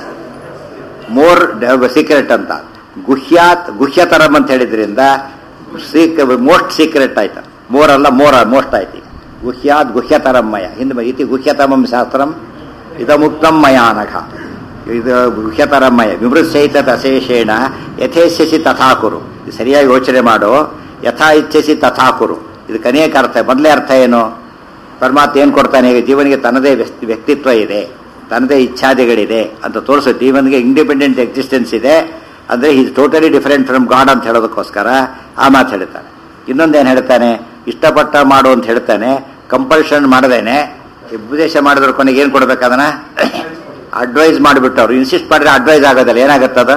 ಮೋರ್ ಸೀಕ್ರೆಟ್ ಅಂತ ಗುಹ್ಯಾತ್ ಗುಹ್ಯತರಂ ಅಂತ ಹೇಳಿದ್ರಿಂದ ಸೀಕ್ ಮೋಸ್ಟ್ ಸೀಕ್ರೆಟ್ ಆಯ್ತು ಮೋರ್ ಅಲ್ಲ ಮೋರ್ ಮೋಸ್ಟ್ ಆಯ್ತು ಈಗ. ಗುಹ್ಯಾತ್ ಗುಹ್ಯತರಮ್ಮಯ ಹಿಂದೆ ಇತಿ ಗುಹ್ಯತಮಂ ಶಾಸ್ತ್ರಂ ಇದಮುಕ್ತಂ ಮಯ ಅನಘ ಇದು ಗುಹ್ಯತರಮ್ಮಯ ವಿಮೃಶೈತ ಅಶೇಷೇಣ ಯಥೇಚ್ಛಸಿ ತಥಾಕುರು ಇದು ಸರಿಯಾಗಿ ಯೋಚನೆ ಮಾಡು ಯಥಾ ಇಚ್ಛಸಿ ತಥಾಕುರು ಇದು ಅನೇಕ ಅರ್ಥ ಮೊದಲೇ ಅರ್ಥ ಏನು ಪರಮಾತ್ಮ ಏನು ಕೊಡ್ತಾನೆ ಈಗ ಜೀವನಿಗೆ ತನ್ನದೇ ವ್ಯಕ್ತಿ- ವ್ಯಕ್ತಿತ್ವ ಇದೆ ತನ್ನದೇ ಇಚ್ಛಾದಿಗಳಿದೆ ಅಂತ ತೋರಿಸು ಜೀವನಿಗೆ ಇಂಡಿಪೆಂಡೆಂಟ್ ಎಕ್ಸಿಸ್ಟೆನ್ಸ್ ಇದೆ ಅಂದರೆ is totally different from God ಅಂತ ಹೇಳೋದಕ್ಕೋಸ್ಕರ ಆ ಮಾತು ಹೇಳ್ತಾನೆ ಇನ್ನೊಂದೇನು ಹೇಳ್ತಾನೆ ಇಷ್ಟಪಟ್ಟ ಮಾಡು ಅಂತ ಹೇಳ್ತಾನೆ ಕಂಪಲ್ಷನ್ ಮಾಡದೇನೆ ಉಪದೇಶ ಮಾಡಿದ್ರ ಕೊನೆಗೆ ಏನು ಕೊಡ್ಬೇಕು ಅದನ್ನ ಅಡ್ವೈಸ್ ಮಾಡಿಬಿಟ್ಟು ಅವ್ರು ಇನ್ಸಿಸ್ಟ್ ಮಾಡಿದ್ರೆ ಅಡ್ವೈಸ್ ಆಗೋದಿಲ್ಲ ಏನಾಗುತ್ತದ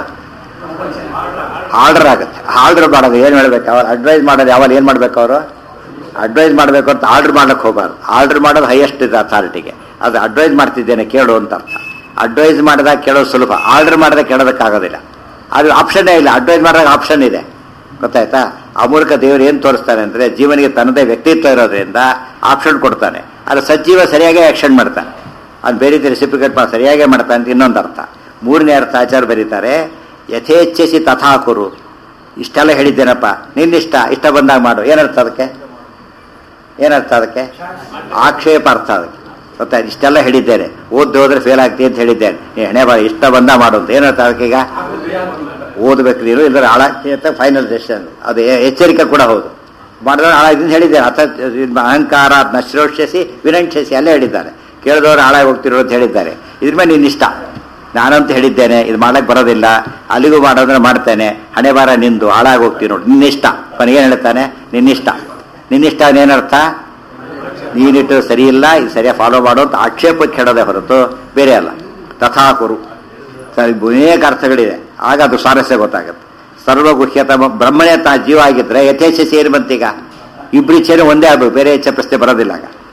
ಆರ್ಡರ್ ಆಗುತ್ತೆ ಆರ್ಡರ್ ಮಾಡೋದು ಏನು ಹೇಳ್ಬೇಕು ಅವ್ರು ಅಡ್ವೈಸ್ ಮಾಡೋದು ಯಾವಾಗ ಏನು ಮಾಡ್ಬೇಕು ಅವರು ಅಡ್ವೈಸ್ ಮಾಡಬೇಕು ಅಂತ ಆರ್ಡರ್ ಮಾಡಕ್ಕೆ ಹೋಗಬಾರ್ದು ಆರ್ಡರ್ ಮಾಡೋದು ಹೈಯೆಸ್ಟ್ ಇದೆ ಅಥಾರಿಟಿಗೆ ಅದು ಅಡ್ವೈಸ್ ಮಾಡ್ತಿದ್ದೇನೆ ಕೇಳು ಅಂತ ಅರ್ಥ ಅಡ್ವೈಸ್ ಮಾಡಿದಾಗ ಕೇಳೋದು ಸುಲಭ ಆರ್ಡರ್ ಮಾಡಿದಾಗ ಕೇಳೋದಕ್ಕಾಗೋದಿಲ್ಲ ಅದು ಆಪ್ಷನ್ನೇ ಇಲ್ಲ ಅಡ್ವೈಸ್ ಮಾಡಿದಾಗ ಆಪ್ಷನ್ ಇದೆ ಗೊತ್ತಾಯ್ತಾ ಆ ಮೂಲಕ ದೇವರು ಏನು ತೋರಿಸ್ತಾನೆ ಅಂದರೆ ಜೀವನಿಗೆ ತನ್ನದೇ ವ್ಯಕ್ತಿತ್ವ ಇರೋದ್ರಿಂದ ಆಪ್ಷನ್ ಕೊಡ್ತಾನೆ ಅದು ಸಜ್ಜೀವ ಸರಿಯಾಗಿ ಆಕ್ಷನ್ ಮಾಡ್ತಾನೆ ಅದು ಬೇರೆ ರೀತಿ ರೆಸಿಪಿಕೇಟ್ ಮಾಡಿ ಸರಿಯಾಗೇ ಮಾಡ್ತಾನೆ ಅಂತ ಇನ್ನೊಂದು ಅರ್ಥ ಮೂರನೇ ಅರ್ಥ ಆಚಾರ ಬರೀತಾರೆ ಯಥೇಚ್ಛಿಸಿ ತಥಾಕುರು ಇಷ್ಟೆಲ್ಲ ಹೇಳಿದ್ದೇನಪ್ಪ ನಿನ್ನಿಷ್ಟ ಇಷ್ಟ ಬಂದಾಗ ಮಾಡು ಏನರ್ಥ ಅದಕ್ಕೆ ಏನರ್ಥ ಅದಕ್ಕೆ ಆಕ್ಷೇಪ ಅರ್ಥ ಅದಕ್ಕೆ ಗೊತ್ತಾ ಇಷ್ಟೆಲ್ಲ ಹೇಳಿದ್ದೇನೆ ಓದ್ ಹೋದ್ರೆ ಫೇಲ್ ಆಗ್ತಿ ಅಂತ ಹೇಳಿದ್ದೇನೆ ನೀ ಹಣೆ ಬಾರಿ ಇಷ್ಟ ಬಂದ ಮಾಡು ಅಂತ ಏನರ್ಥ ಅದಕ್ಕೆ ಈಗ ಓದಬೇಕು ನೀನು ಇಲ್ಲದ್ರೆ ಹಾಳಾಗ್ತಿ ಅಂತ ಫೈನಲ್ ಡೆಸಿಷನ್ ಅದು ಎ- ಎಚ್ಚರಿಕೆ ಕೂಡ ಹೌದು ಮಾಡಿದ್ರೆ ಹಾಳಾಗ್ತೀನಿ ಹೇಳಿದ್ದೇನೆ ಅಥ ಅಹಂಕಾರ ನಶ್ರೋಷ್ಯಸಿ ವಿನಂಕ್ಷಸಿ ಅಲ್ಲೇ ಹೇಳಿದ್ದಾರೆ ಕೇಳಿದವರು ಹಾಳಾಗಿ ಹೋಗ್ತಿರೋ ಅಂತ ಹೇಳಿದ್ದಾರೆ ಇದ್ರ ಮೇಲೆ ನಿನ್ನ ಇಷ್ಟ ನಾನಂತ ಹೇಳಿದ್ದೇನೆ ಇದು ಮಾಡಕ್ಕೆ ಬರೋದಿಲ್ಲ ಅಲ್ಲಿಗೂ ಮಾಡೋದ್ರೆ ಮಾಡ್ತೇನೆ ಹಣೆ ಬಾರ ನಿಂದು ಹಾಳಾಗಿ ಹೋಗ್ತೀನಿ ನೋಡಿ ನಿನ್ನಿಷ್ಟ ಕೊನೆಗೇನು ಹೇಳ್ತಾನೆ ನಿನ್ನಿಷ್ಟ ನಿನ್ನಿಷ್ಟ ಏನರ್ಥ ನೀನಿಟ್ಟು ಸರಿ ಇಲ್ಲ ಇದು ಸರಿಯಾಗಿ ಫಾಲೋ ಮಾಡು ಅಂತ ಆಕ್ಷೇಪಕ್ಕೆ ಹೇಳೋದೇ ಹೊರತು ಬೇರೆ ಅಲ್ಲ ತಥಾಕುರು ಸರಿ ಅನೇಕ ಅರ್ಥಗಳಿದೆ ಆಗ ಅದು ಸ್ವಾರಸ್ಯ ಗೊತ್ತಾಗುತ್ತೆ ಸರ್ವಗುಹ್ಯತ ಬ್ರಹ್ಮಣೇ ತಾ ಜೀವ ಆಗಿದ್ರೆ ಯಥೇಚ್ಛ ಸೇರಿ ಬಂತೀಗ ಇಬ್ಬರು ಇಚ್ಛೆನೂ ಒಂದೇ ಆಗ್ಬೇಕು ಬೇರೆ ಇಚ್ಛೆ ಪ್ರಶ್ನೆ ಬರೋದಿಲ್ಲ ಆಗ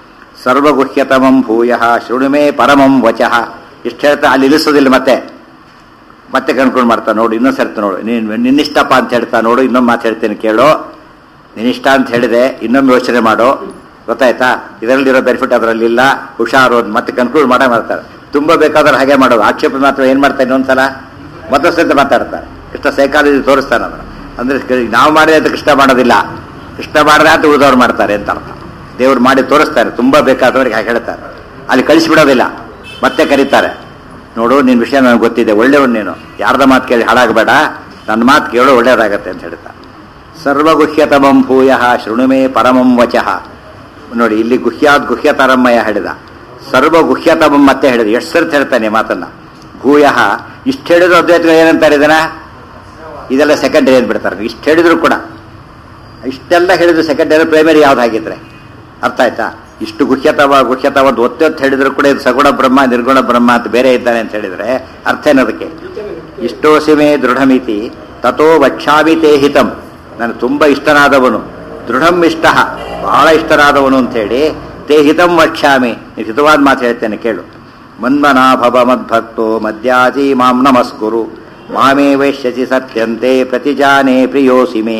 ಸರ್ವಗುಹ್ಯತಮಂ ಭೂಯ ಶೃಣುಮೇ ಪರಮಂ ವಚಃ ಇಷ್ಟು ಹೇಳ್ತಾ ಅಲ್ಲಿ ಇಳಿಸೋದಿಲ್ಲ ಮತ್ತೆ ಮತ್ತೆ ಕಣ್ಕೊಂಡು ಮಾಡ್ತಾ ನೋಡು ಇನ್ನೊಂದು ಸರ್ತಿ ನೋಡು ನೀನು ನಿನ್ನಿಷ್ಟಪ್ಪ ಅಂತ ಹೇಳ್ತಾ ನೋಡು ಇನ್ನೊಂದು ಮಾತು ಹೇಳ್ತೇನೆ ಕೇಳು ನಿನ್ನಿಷ್ಟ ಅಂತ ಹೇಳಿದೆ ಇನ್ನೊಮ್ಮೆ ಯೋಚನೆ ಮಾಡು ಗೊತ್ತಾಯ್ತಾ ಇದರಲ್ಲಿರೋ ಬೆನಿಫಿಟ್ ಅದರಲ್ಲಿಲ್ಲ ಹುಷಾರು ಅಂತ ಮತ್ತೆ ಕನ್ಕ್ಲೂಡ್ ಮಾಡೇ ಮಾಡ್ತಾರೆ ತುಂಬ ಬೇಕಾದ್ರೆ ಹಾಗೆ ಮಾಡೋದು ಆಕ್ಷೇಪ ಮಾತ್ರ ಏನು ಮಾಡ್ತಾರೆ ಇನ್ನೊಂದ್ಸಲ ಮತ್ತೊಂದು ಸತಿ ಮಾತಾಡ್ತಾರೆ ಕೃಷ್ಣ ಸೈಕಾಲಜಿ ತೋರಿಸ್ತಾನೆ ಅದನ್ನು ಅಂದ್ರೆ ಕ- ನಾವು ಮಾಡಿದ್ರೆ ಅಂತ ಕೃಷ್ಣ ಮಾಡೋದಿಲ್ಲ ಕೃಷ್ಣ ಮಾಡಿದ್ರೆ ಅಂತ ಉಳಿದವ್ರು ಮಾಡ್ತಾರೆ ಅಂತ ಅರ್ಥ ದೇವ್ರು ಮಾಡಿ ತೋರಿಸ್ತಾರೆ ತುಂಬ ಬೇಕಾದವ್ರಿಗೆ ಹಾಗೆ ಹೇಳ್ತಾರೆ ಅಲ್ಲಿ ಕಳಿಸಿಬಿಡೋದಿಲ್ಲ ಮತ್ತೆ ಕರೀತಾರೆ ನೋಡು ನಿನ್ನ ವಿಷಯ ನನಗೆ ಗೊತ್ತಿದೆ ಒಳ್ಳೆಯವನು ನೀನು ಯಾರ್ದ ಮಾತು ಕೇಳಿ ಹಾಳಾಗಬೇಡ ನನ್ನ ಮಾತು ಕೇಳು ಒಳ್ಳೇದಾಗತ್ತೆ ಅಂತ ಹೇಳ್ತಾರೆ ಸರ್ವಗುಹ್ಯತಮಂ ಭೂಯ ಶೃಣುಮೇ ಪರಮಂ ವಚಃ ನೋಡಿ ಇಲ್ಲಿ ಗುಹ್ಯಾದ್ ಗುಹ್ಯತರಮ್ಮಯ ಹೇಳಿದ ಸರ್ವ ಗುಹ್ಯತಮಂ ಮತ್ತೆ ಹೇಳಿದ ಎಷ್ಟು ಸರ್ತಿ ಹೇಳ್ತಾನೆ ಈ ಮಾತನ್ನ ಭೂಯ ಇಷ್ಟು ಹೇಳಿದ್ರು ಅದ್ವೈತಗಳು ಏನಂತಾರೆ ಇದನ್ನ ಇದೆಲ್ಲ ಸೆಕೆಂಡರಿ ಅಂದ್ಬಿಡ್ತಾರೆ ಇಷ್ಟು ಹೇಳಿದ್ರು ಕೂಡ ಇಷ್ಟೆಲ್ಲ ಹೇಳಿದ್ರು ಸೆಕೆಂಡರಿ ಪ್ರೈಮರಿ ಯಾವ್ದು ಹಾಗಿದ್ರೆ ಅರ್ಥ ಆಯ್ತಾ ಇಷ್ಟು ಗುಹ್ಯತವ ಗುಹ್ಯತವ ಅಂತ ಒತ್ತೊತ್ತು ಹೇಳಿದ್ರು ಕೂಡ ಇದು ಸಗುಣ ಬ್ರಹ್ಮ ನಿರ್ಗುಣ ಬ್ರಹ್ಮ ಅಂತ ಬೇರೆ ಇದ್ದಾನೆ ಅಂತ ಹೇಳಿದ್ರೆ ಅರ್ಥ ಏನದಕ್ಕೆ ಇಷ್ಟೋಸಿಮೆ ದೃಢಮಿತಿ ತಥೋ ವಕ್ಷಾಮಿ ತೇ ಹಿತಂ ನನಗೆ ತುಂಬ ಇಷ್ಟನಾದವನು ದೃಢಂ ಇಷ್ಟ ಬಹಳ ಇಷ್ಟನಾದವನು ಅಂತೇಳಿ ತೇ ಹಿತಂ ವಕ್ಷ್ಯಾಮಿ ನೀನು ಹಿತವಾದ ಮಾತು ಹೇಳ್ತೇನೆ ಕೇಳು ಮನ್ಮನಾಭವ ಮದ್ಭಕ್ತೋ ಮದ್ಯಾಜಿ ಮಾಂ ನಮಸ್ಕುರು ಮಾಮೇ ವೈಶ್ಯಸಿ ಸತ್ಯಂತೆ ಪ್ರತಿಜಾನೆ ಪ್ರಿಯೋಸಿ ಮೇ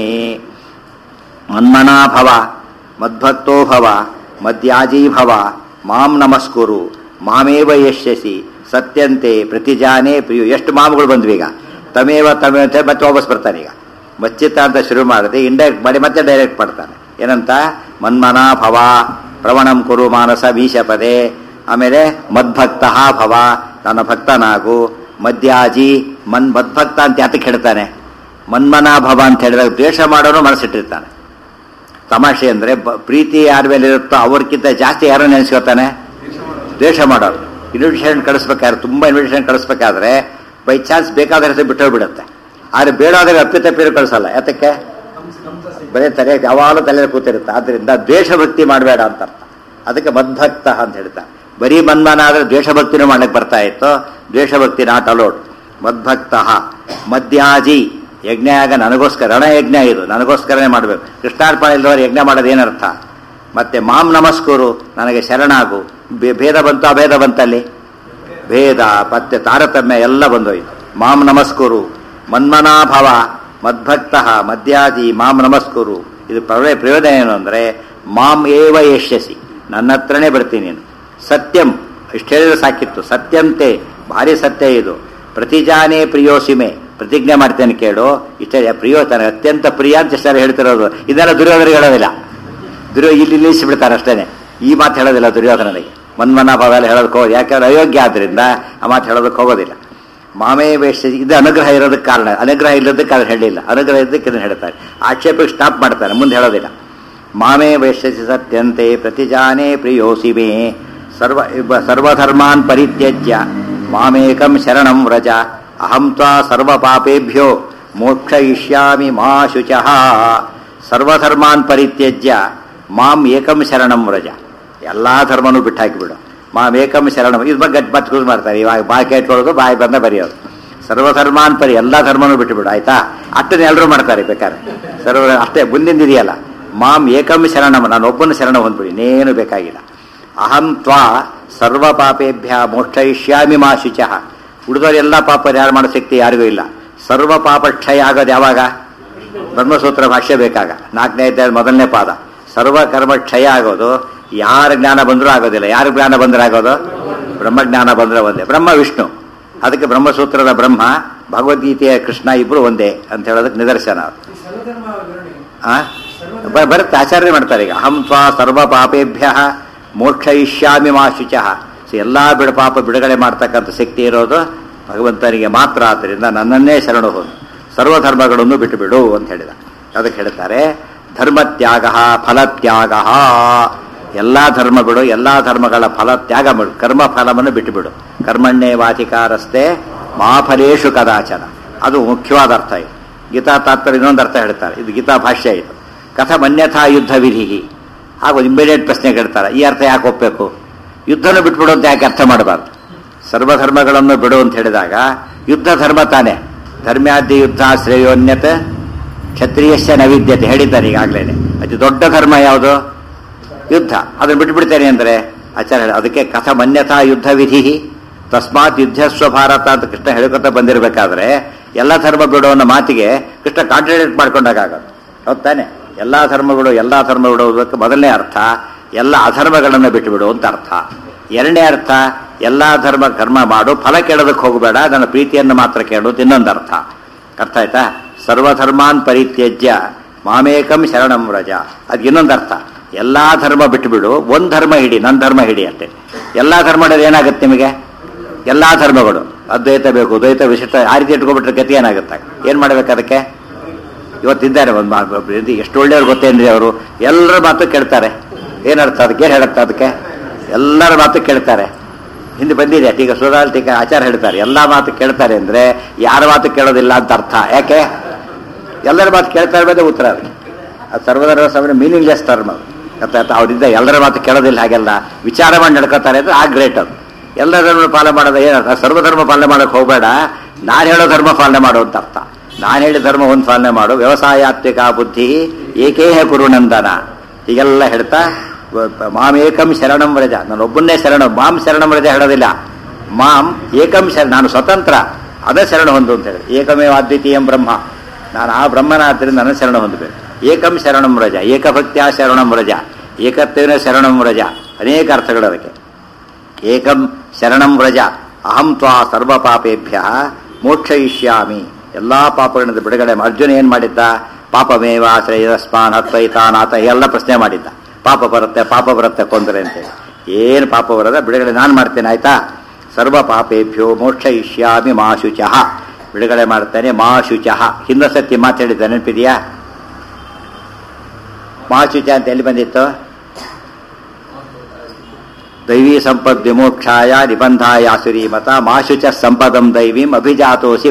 ಮನ್ಮನಾ ಭವ ಮದ್ಭಕ್ತೋ ಭವ ಮದ್ಯಾಜೀ ಭವ ಮಾಂ ನಮಸ್ಕುರು ಮಾಮೇವ ಯಶ್ಯಸಿ ಸತ್ಯಂತೆ ಪ್ರತಿಜಾನೆ ಪ್ರಿಯು ಎಷ್ಟು ಮಾಮಗಳು ಬಂದ್ವಿ ಈಗ ತಮೇವ ತಮೇ ಅಂತ ಹೇಳಿ ಮತ್ತೆ ವಾಪಸ್ ಬರ್ತಾನೆ ಈಗ ಮಚ್ಚಿತ್ತ ಅಂತ ಶುರು ಮಾಡಿದೆ ಇಂಡೈರೆಕ್ಟ್ ಮಾಡಿ ಮತ್ತೆ ಡೈರೆಕ್ಟ್ ಮಾಡ್ತಾನೆ ಏನಂತ ಮನ್ಮನಾ ಭವ ಪ್ರವಣಂ ಕುರು ಮಾನಸ ಮೀಶಪದೆ ಆಮೇಲೆ ಮದ್ಭಕ್ತ ಭವ ನನ್ನ ಭಕ್ತನಾಗು ಮದ್ಯಾಜಿ ಮನ್ ಮದ್ಭಕ್ತ ಅಂತ ಯಾತಕ್ಕೆ ಹೇಳ್ತಾನೆ ಮನ್ಮನಾ ಭವ ಅಂತ ಹೇಳಿದಾಗ ದ್ವೇಷ ಮಾಡೋನು ಮನಸ್ಸಿಟ್ಟಿರ್ತಾನೆ ತಮಾಷೆ ಅಂದ್ರೆ ಬ- ಪ್ರೀತಿ ಯಾರ ಮೇಲೆ ಇರುತ್ತೋ ಅವ್ರಿಗಿಂತ ಜಾಸ್ತಿ ಯಾರೋ ನೆನೆಸ್ಕೊತಾನೆ ದ್ವೇಷ ಮಾಡೋರು ಇನ್ವಿಟೇಷನ್ ಕಳಿಸ್ಬೇಕಾದ್ರೆ ತುಂಬಾ ಇನ್ವಿಟೇಷನ್ ಕಳಿಸ್ಬೇಕಾದ್ರೆ ಬೈ ಚಾನ್ಸ್ ಬೇಕಾದ್ರೆ ಹೆಸರು ಬಿಟ್ಟು ಬಿಡುತ್ತೆ ಆದ್ರೆ ಬೇಡಾದ್ರೆ ಅಪ್ಪಿತಪ್ಪಿರು ಕಳಿಸಲ್ಲ ಯಾತಕ್ಕೆ ಬರೀ ತಲೆ ಯಾವಾಗಲೂ ತಲೆ ಕೂತಿರುತ್ತೆ ಆದ್ರಿಂದ ದ್ವೇಷ ಭಕ್ತಿ ಮಾಡಬೇಡ ಅಂತ ಅರ್ಥ ಅದಕ್ಕೆ ಮದ್ಭಕ್ತ ಅಂತ ಹೇಳ್ತಾರೆ ಬರೀ ಮನ್ಮನ ಆದ್ರೆ ದ್ವೇಷ ಭಕ್ತಿನೂ ಮಾಡಕ್ ಬರ್ತಾ ಇತ್ತು ದ್ವೇಷ ಭಕ್ತಿ ನಾಟ್ ಅಲೋಡ್ ಮದ್ಭಕ್ತ ಮದ್ಯಾಜಿ ಯಜ್ಞ ಆಗ ನನಗೋಸ್ಕರ ರಣಯಜ್ಞ ಇದು ನನಗೋಸ್ಕರನೇ ಮಾಡಬೇಕು ಕೃಷ್ಣಾರ್ಪಣೆ ಇಲ್ಲದವರು ಯಜ್ಞ ಮಾಡೋದು ಏನರ್ಥ ಮತ್ತೆ ಮಾಂ ನಮಸ್ಕುರು ನನಗೆ ಶರಣಾಗು ಭೇ- ಭೇದ ಬಂತು ಅಭೇದ ಬಂತಲ್ಲಿ ಭೇದ ಮತ್ತೆ ತಾರತಮ್ಯ ಎಲ್ಲ ಬಂದೋಯ್ತು ಮಾಂ ನಮಸ್ಕುರು ಮನ್ಮನಾಭವ ಮದ್ಭಕ್ತ ಮದ್ಯಾಜಿ ಮಾಂ ನಮಸ್ಕುರು ಇದು ಪ್ರವೇ- ಪ್ರಯೋಜನ ಏನು ಅಂದ್ರೆ ಮಾಂ ಏವ ಯಶ್ಯಸಿ ನನ್ನ ಹತ್ರನೇ ಬರ್ತೀನಿ ನೀನು ಸತ್ಯಂ ಇಷ್ಟು ಹೇಳಿದ್ರೆ ಸಾಕಿತ್ತು ಸತ್ಯಂತೆ ಭಾರಿ ಸತ್ಯ ಇದು ಪ್ರತಿಜಾನೇ ಪ್ರಿಯೋಸಿಮೆ ಪ್ರತಿಜ್ಞೆ ಮಾಡ್ತೇನೆ ಕೇಳು ಇಷ್ಟೇ ಪ್ರಿಯೋ ತನಗೆ ಅತ್ಯಂತ ಪ್ರಿಯ ಅಂತ ಇಷ್ಟೆಲ್ಲ ಹೇಳ್ತಿರೋದು ಇದೆಲ್ಲ ದುರ್ಯೋಧನಿಗೆ ಹೇಳೋದಿಲ್ಲ ದುರ್ಯೋ ಇಲ್ಲಿ ನಿಲ್ಲಿಸಿಬಿಡ್ತಾರೆ ಅಷ್ಟೇನೆ ಈ ಮಾತು ಹೇಳೋದಿಲ್ಲ ದುರ್ಯೋಧನನಿಗೆ ಮನ್ಮನ ಭಾವ ಎಲ್ಲ ಹೇಳೋದಕ್ಕೆ ಹೋಗೋದು ಯಾಕಂದ್ರೆ ಅಯೋಗ್ಯ ಆದ್ರಿಂದ ಆ ಮಾತು ಹೇಳೋದಕ್ಕೆ ಹೋಗೋದಿಲ್ಲ ಮಾಮೇ ವೇಷ ಇದು ಅನುಗ್ರಹ ಇರೋದಕ್ಕೆ ಕಾರಣ ಅನುಗ್ರಹ ಇಲ್ಲದಕ್ಕೆ ಅದನ್ನು ಹೇಳಿಲ್ಲ ಅನುಗ್ರಹ ಇದ್ದಕ್ಕೆ ಇದನ್ನು ಹೇಳ್ತಾರೆ ಆಕ್ಷೇಪಕ್ಕೆ ಸ್ಟಾಪ್ ಮಾಡ್ತಾರೆ ಮುಂದೆ ಹೇಳೋದಿಲ್ಲ ಮಾಮೇ ವೇಶ್ಯಸಿ ಸತ್ಯಂತೆ ಪ್ರತಿಜಾನೇ ಪ್ರಿಯೋಸಿ ಮೇ ಸರ್ವ ಇಬ್ಬ- ಸರ್ವಧರ್ಮಾನ್ ಪರಿತ್ಯಜ್ಯ ಮಾಮೇಕಂ ಶರಣಂ ವ್ರಜ ಅಹಂ ತ್ವಾ ಸರ್ವ ಪಾಪೇಭ್ಯೋ ಮೋಕ್ಷಯಿಷ್ಯಾಮಿ ಮಾ ಶುಚಃ ಸರ್ವಧರ್ಮಾನ್ ಪರಿತ್ಯಜ್ಯ ಮಾಂ ಏಕಂ ಶರಣಂ ವ್ರಜ ಎಲ್ಲಾ ಧರ್ಮನೂ ಬಿಟ್ಟಾಕಿಬಿಡು ಮಾಂ ಏಕಂ ಶರಣಂ ಇದು ಬಗ್ಗೆ ಮತ್ತೆ ಯೂಸ್ ಮಾಡ್ತಾರೆ ಇವಾಗ ಬಾಯಿ ಕೇಟ್ಕೊಳ್ಳೋದು ಬಾಯಿ ಬಂದ ಬರೆಯೋದು ಸರ್ವಧರ್ಮಾನ್ ಪರಿ ಎಲ್ಲಾ ಧರ್ಮನೂ ಬಿಟ್ಟುಬಿಡು ಆಯ್ತಾ ಅಷ್ಟನ್ನ ಎಲ್ಲರೂ ಮಾಡ್ತಾರೆ ಬೇಕಾದ್ರೆ ಸರ್ವ ಅಷ್ಟೇ ಮುಂದಿನ ಇದೆಯಲ್ಲ ಮಾಂ ಏಕಂ ಶರಣಂ ನಾನು ಒಬ್ಬನ ಶರಣ ಹೊಂದ್ಬಿಡಿ ಇನ್ನೇನು ಬೇಕಾಗಿಲ್ಲ ಅಹಂ ತ್ವಾ ಸರ್ವ ಪಾಪೇಭ್ಯ ಮೋಕ್ಷಯಿಷ್ಯಾಮಿ ಮಾ ಶುಚಃ ಉಳಿದವರೆಲ್ಲ ಪಾಪ ಯಾರು ಮಾಡೋ ಶಕ್ತಿ ಯಾರಿಗೂ ಇಲ್ಲ ಸರ್ವ ಪಾಪ ಕ್ಷಯ ಆಗೋದು ಯಾವಾಗ ಬ್ರಹ್ಮಸೂತ್ರ ಭಾಷ್ಯ ಬೇಕಾಗ ನಾಲ್ಕನೇ ಅಧ್ಯಾಯ ಮೊದಲನೇ ಪಾದ ಸರ್ವ ಕರ್ಮ ಕ್ಷಯ ಆಗೋದು ಯಾರ ಜ್ಞಾನ ಬಂದರೂ ಆಗೋದಿಲ್ಲ ಯಾರ ಜ್ಞಾನ ಬಂದ್ರೆ ಆಗೋದು ಬ್ರಹ್ಮಜ್ಞಾನ ಬಂದ್ರೆ ಒಂದೇ ಬ್ರಹ್ಮ ವಿಷ್ಣು ಅದಕ್ಕೆ ಬ್ರಹ್ಮಸೂತ್ರದ ಬ್ರಹ್ಮ ಭಗವದ್ಗೀತೆಯ ಕೃಷ್ಣ ಇಬ್ರು ಒಂದೇ ಅಂತ ಹೇಳೋದಕ್ಕೆ ನಿದರ್ಶನ ಅದು. ಈ ಸರ್ವಧರ್ಮ ವಿವರಣೆ ಆ? ಬ- ಬರುತ್ತೆ ಆಚಾರ್ಯ ಮಾಡ್ತಾರೆ ಈಗ ಅಹಂ ತ್ವಾ ಸರ್ವ ಪಾಪೇಭ್ಯ ಮೋಕ್ಷಯಿಷ್ಯಾಮಿ ಮಾ ಶುಚಃ ಸೊ ಎಲ್ಲಾ ಬಿಡ ಪಾಪ ಬಿಡುಗಡೆ ಮಾಡ್ತಕ್ಕಂಥ ಶಕ್ತಿ ಇರೋದು ಭಗವಂತನಿಗೆ ಮಾತ್ರ ಆದ್ದರಿಂದ ನನ್ನನ್ನೇ ಶರಣು ಹೋದು ಸರ್ವಧರ್ಮಗಳನ್ನು ಬಿಟ್ಟು ಬಿಡು ಅಂತ ಹೇಳಿದ ಅದಕ್ಕೆ ಹೇಳ್ತಾರೆ ಧರ್ಮತ್ಯಾಗ ಫಲತ್ಯಾಗ ಎಲ್ಲಾ ಧರ್ಮಗಳು ಎಲ್ಲಾ ಧರ್ಮಗಳ ಫಲ ತ್ಯಾಗ ಮಾಡು ಕರ್ಮ ಫಲವನ್ನು ಬಿಟ್ಟುಬಿಡು ಕರ್ಮಣ್ಣೇ ವಾಚಿಕಾರಸ್ತೆ ಮಾಫಲೇಶು ಕದಾಚನ ಅದು ಮುಖ್ಯವಾದ ಅರ್ಥ ಇದು ಗೀತಾ ತಾತ್ಪರ್ಯ ಇನ್ನೊಂದು ಅರ್ಥ ಹೇಳ್ತಾರೆ ಇದು ಗೀತಾ ಭಾಷ್ಯ ಇದು ಕಥಂ ಅನ್ಯಥಾ ಯುದ್ಧ ವಿಧಿ ಹಾಗೂ ಇಮಿಡಿಯೇಟ್ ಪ್ರಶ್ನೆ ಕೇಳ್ತಾರೆ ಈ ಅರ್ಥ ಯಾಕೆ ಒಪ್ಪಬೇಕು ಯುದ್ಧನ ಬಿಟ್ಬಿಡು ಅಂತ ಯಾಕೆ ಅರ್ಥ ಮಾಡಬಾರ್ದು ಸರ್ವಧರ್ಮಗಳನ್ನು ಬಿಡು ಅಂತ ಹೇಳಿದಾಗ ಯುದ್ಧ ಧರ್ಮ ತಾನೇ ಧರ್ಮ್ಯಾದ್ಯ ಯುದ್ಧ ಶ್ರೇಯೋನ್ಯತೆ ಕ್ಷತ್ರಿಯಸ್ಯ ನೈವಿದ್ಯತೆ ಹೇಳಿದ್ದಾರೆ ಈಗಾಗಲೇ ಅತಿ ದೊಡ್ಡ ಧರ್ಮ ಯಾವುದು ಯುದ್ಧ ಅದನ್ನು ಬಿಟ್ಬಿಡ್ತೇನೆ ಅಂದರೆ ಆಚಾರ್ಯ ಹೇಳ- ಅದಕ್ಕೆ ಕಥಮನ್ಯಥಾ ಯುದ್ಧ ವಿಧಿ ತಸ್ಮಾತ್ ಯುದ್ಧಸ್ವ ಭಾರತ ಅಂತ ಕೃಷ್ಣ ಹೇಳ್ಕೊತಾ ಬಂದಿರಬೇಕಾದ್ರೆ ಎಲ್ಲ ಧರ್ಮ ಬಿಡೋ ಅನ್ನೋ ಮಾತಿಗೆ ಕೃಷ್ಣ ಕಾಂಟ್ರಡಿಕ್ಟ್ ಮಾಡ್ಕೊಂಡಾಗದು ಹೌದ್ ತಾನೆ ಎಲ್ಲ ಧರ್ಮಗಳು ಎಲ್ಲ ಧರ್ಮ ಬಿಡೋದಕ್ಕೆ ಮೊದಲನೇ ಅರ್ಥ ಎಲ್ಲ ಅಧರ್ಮಗಳನ್ನು ಬಿಟ್ಟು ಬಿಡು ಅಂತ ಅರ್ಥ ಎರಡನೇ ಅರ್ಥ ಎಲ್ಲ ಧರ್ಮ ಕರ್ಮ ಮಾಡು ಫಲ ಕೇಳೋದಕ್ಕೆ ಹೋಗಬೇಡ ನನ್ನ ಪ್ರೀತಿಯನ್ನು ಮಾತ್ರ ಕೇಳೋದು ಇನ್ನೊಂದು ಅರ್ಥ ಅರ್ಥ ಆಯ್ತಾ ಸರ್ವಧರ್ಮಾನ್ ಪರಿತ್ಯಜ್ಯ ಮಾಮೇಕಂ ಶರಣಂ ವ್ರಜ ಅದು ಇನ್ನೊಂದು ಅರ್ಥ ಎಲ್ಲಾ ಧರ್ಮ ಬಿಟ್ಟುಬಿಡು ಒಂದ್ ಧರ್ಮ ಹಿಡಿ ನನ್ನ ಧರ್ಮ ಹಿಡಿ ಅಷ್ಟೇ ಎಲ್ಲಾ ಧರ್ಮ ಹಿಡಿದ್ರೆ ಏನಾಗುತ್ತೆ ನಿಮಗೆ ಎಲ್ಲಾ ಧರ್ಮಗಳು ಅದ್ವೈತ ಬೇಕು ದ್ವೈತ ವಿಶಿಷ್ಟ ಆ ರೀತಿ ಇಟ್ಕೊಬಿಟ್ರೆ ಗತಿ ಏನಾಗುತ್ತೆ ಏನ್ ಮಾಡ್ಬೇಕು ಅದಕ್ಕೆ ಇವತ್ತಿದ್ದಾರೆ ಒಂದು ಮಾ- ಒಬ್ರು ಇದು ಎಷ್ಟು ಒಳ್ಳೆಯವ್ರು ಗೊತ್ತೇನ್ರಿ ಅವರು ಎಲ್ಲರ ಮಾತು ಕೇಳ್ತಾರೆ ಏನರ್ಥ ಅದಕ್ಕೆ ಏನು ಹೇಳುತ್ತೆ ಅದಕ್ಕೆ ಎಲ್ಲರ ಮಾತು ಕೇಳ್ತಾರೆ ಹಿಂದೆ ಬಂದಿದೆ ಈಗ ಸುಧಾಲ್ತಿಕ ಆಚಾರ ಹೇಳ್ತಾರೆ ಎಲ್ಲಾ ಮಾತು ಕೇಳ್ತಾರೆ ಅಂದ್ರೆ ಯಾರ ಮಾತು ಕೇಳೋದಿಲ್ಲ ಅಂತ ಅರ್ಥ ಯಾಕೆ ಎಲ್ಲರ ಮಾತು ಕೇಳ್ತಾ ಇರೋದೇ ಉತ್ತರ ಅದಕ್ಕೆ ಅದು ಸರ್ವಧರ್ಮ ಸಮಯ ಮೀನಿಂಗ್ಲೆಸ್ ಟರ್ಮ್ ಅದು ಅರ್ಥ ಆಯ್ತಾ ಅವರಿಂದ ಎಲ್ಲರ ಮಾತು ಕೇಳೋದಿಲ್ಲ ಹಾಗೆಲ್ಲ ವಿಚಾರ ಮಾಡಿ ನಡ್ಕೋತಾರೆ ಅಂದ್ರೆ ಆ ಗ್ರೇಟ್ ಅದು ಎಲ್ಲ ಧರ್ಮ ಪಾಲನೆ ಮಾಡೋದು ಏನರ್ಥ ಸರ್ವಧರ್ಮ ಪಾಲನೆ ಮಾಡೋಕೆ ಹೋಗಬೇಡ ನಾನು ಹೇಳೋ ಧರ್ಮ ಪಾಲನೆ ಮಾಡು ಅಂತ ಅರ್ಥ ನಾನು ಹೇಳಿದ ಧರ್ಮ ಒಂದು ಪಾಲನೆ ಮಾಡು ವ್ಯವಸಾಯಾತ್ಮಿಕ ಬುದ್ಧಿ ಏಕೇಹ ಕುರುನಂದನ ಹೀಗೆಲ್ಲ ಹೇಳ್ತಾ ವ- ಮಾಮೇಕಂ ಶರಣಂ ವ್ರಜ ನಾನು ಒಬ್ಬನ್ನೇ ಶರಣ ಮಾಂ ಶರಣಂ ವ್ರಜ ಹೇಳೋದಿಲ್ಲ ಮಾಂ ಏಕಂ ಶರಣ ನಾನು ಸ್ವತಂತ್ರ ಅದೇ ಶರಣ ಹೊಂದು ಅಂತ ಹೇಳಿ ಏಕಮೇವ ಅದ್ವಿತೀಯಂ ಬ್ರಹ್ಮ ನಾನು ಆ ಬ್ರಹ್ಮನ ಆದ್ದರಿಂದ ನನ್ನ ಶರಣ ಹೊಂದಬೇಕು ಏಕಂ ಶರಣಂ ವ್ರಜ ಏಕಭಕ್ತಿಯ ಶರಣಂ ವ್ರಜ ಏಕತ್ವೇನ ಶರಣಂ ವ್ರಜ ಅನೇಕ ಅರ್ಥಗಳು ಅದಕ್ಕೆ ಏಕಂ ಶರಣಂ ವ್ರಜ ಅಹಂ ತ್ವಾ ಸರ್ವ ಪಾಪೇಭ್ಯ ಮೋಕ್ಷಯಿಷ್ಯಾಮಿ ಎಲ್ಲಾ ಪಾಪಗಳಿಂದ ಬಿಡುಗಡೆ ಮಾ- ಅರ್ಜುನ ಏನ್ ಮಾಡಿದ್ದ ಪಾಪಮೇವ ಶ್ರೇಯಸ್ಮಾನ್ ಹತ್ವೈತಾನಾಥ ಎಲ್ಲ ಪ್ರಶ್ನೆ ಮಾಡಿದ್ದ ಪಾಪ ಬರುತ್ತೆ ಪಾಪ ಬರುತ್ತೆ ಕೊಂದರೆ ಅಂತೇಳಿ ಏನು ಪಾಪ ಬರದ ಬಿಡುಗಡೆ ನಾನು ಮಾಡ್ತೇನೆ ಆಯ್ತಾ ಸರ್ವ ಪಾಪೇಭ್ಯೋ ಮೋಕ್ಷಯಿಷ್ಯಾಮಿ ಮಾ ಶುಚಃ ಬಿಡುಗಡೆ ಮಾಡ್ತೇನೆ ಮಾ ಶುಚಃ ಹಿಂದ ಸತಿ ಮಾತಾಡಿದ್ದ ನೆನಪಿದೆಯಾ ಮಾ ಶುಚ ಅಂತ ಎಲ್ಲಿ ಬಂದಿತ್ತು ದೈವೀ ಸಂಪದ್ ವಿಮೋಕ್ಷಾಯ ನಿಬಂಧಾಯ ಸುರೀಮತ ಮಾಶುಚ ಸಂಪದಂ ದೈವೀಂ ಅಭಿಜಾತೋಸಿ